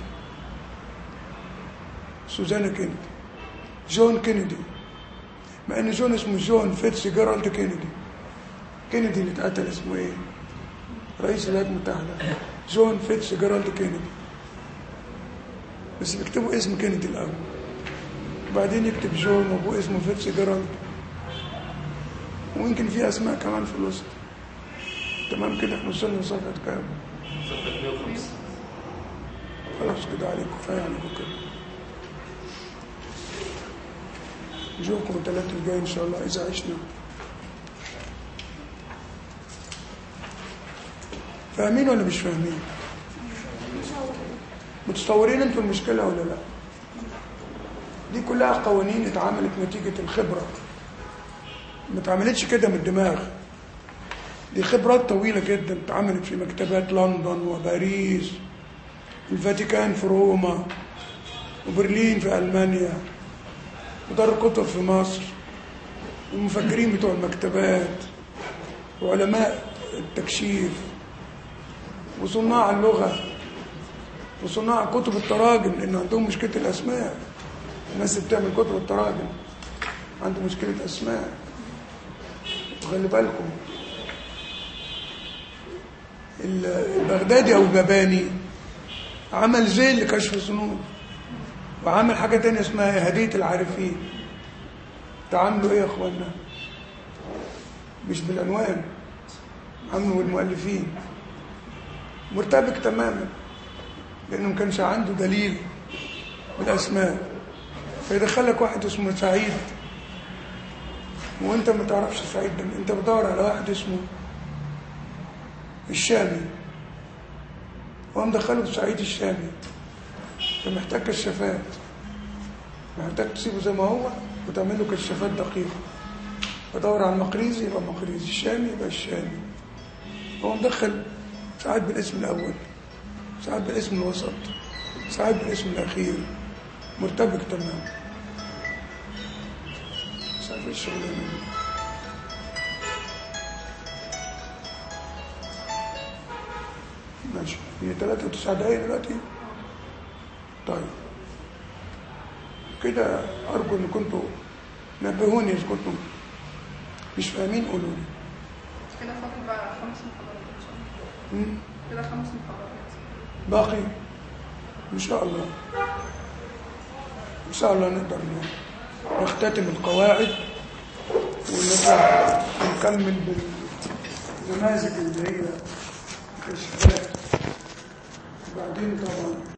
سوزانا كينيدي جون كينيدي مع ان جون اسمه جون فيتس جيرالد كينيدي كينيدي اللي اتقتل اسمه ايه رئيس الولايات المتحده جون فيتس جيرالد كينيدي بس بيكتبوا اسم كينيدي الاول وبعدين يكتب جون وابوه اسمه فيتس جيرالد ويمكن في اسماء كمان في الوسط تمام كده احنا وصلنا لصفحه كام صفحة 105 خلاص كده عليكم كفايه عليكم كده نشوفكم الثلاث الجاي ان شاء الله اذا عشنا فاهمين ولا مش فاهمين متصورين انتوا المشكله ولا لا دي كلها قوانين اتعملت نتيجه الخبره ما اتعملتش كده من الدماغ دي خبرات طويله جدا اتعملت في مكتبات لندن وباريس الفاتيكان في روما وبرلين في ألمانيا ودار الكتب في مصر المفكرين بتوع المكتبات وعلماء التكشيف وصناع اللغة وصناع كتب التراجم لأن عندهم مشكلة الأسماء الناس اللي بتعمل كتب التراجم عنده مشكلة أسماء وخلي بالكم ال- البغدادي او الباباني عمل زي لكشف الظنون وعمل حاجه تانية اسمها هديه العارفين تعاملوا ايه يا اخوانا مش بالعنوان عامله المؤلفين مرتبك تماما لانه ما كانش عنده دليل بالاسماء فيدخلك واحد اسمه سعيد وانت ما تعرفش سعيد ده انت بتدور على واحد اسمه الشامي هو مدخله سعيد الشامي فمحتاج كشافات محتاج تسيبه زي ما هو وتعمل له كشافات دقيقة بدور على المقريزي يبقى مقريزي الشامي يبقى الشامي هو مدخل ساعات بالاسم الأول ساعات بالاسم الوسط ساعات بالاسم الأخير مرتبك تمام مش عارف ايه الشغلانة دي ماشي هي 3 و9 دقايق دلوقتي طيب كده أرجو إن كنتوا نبهوني إذا كنتوا مش فاهمين قولوا لي كده فاضل بقى خمس محاضرات ان شاء الله مم؟ كده خمس محاضرات باقي إن شاء الله إن شاء الله نقدر نختتم القواعد ونرجع نكمل بالنماذج اللي هي كشفات وبعدين طبعا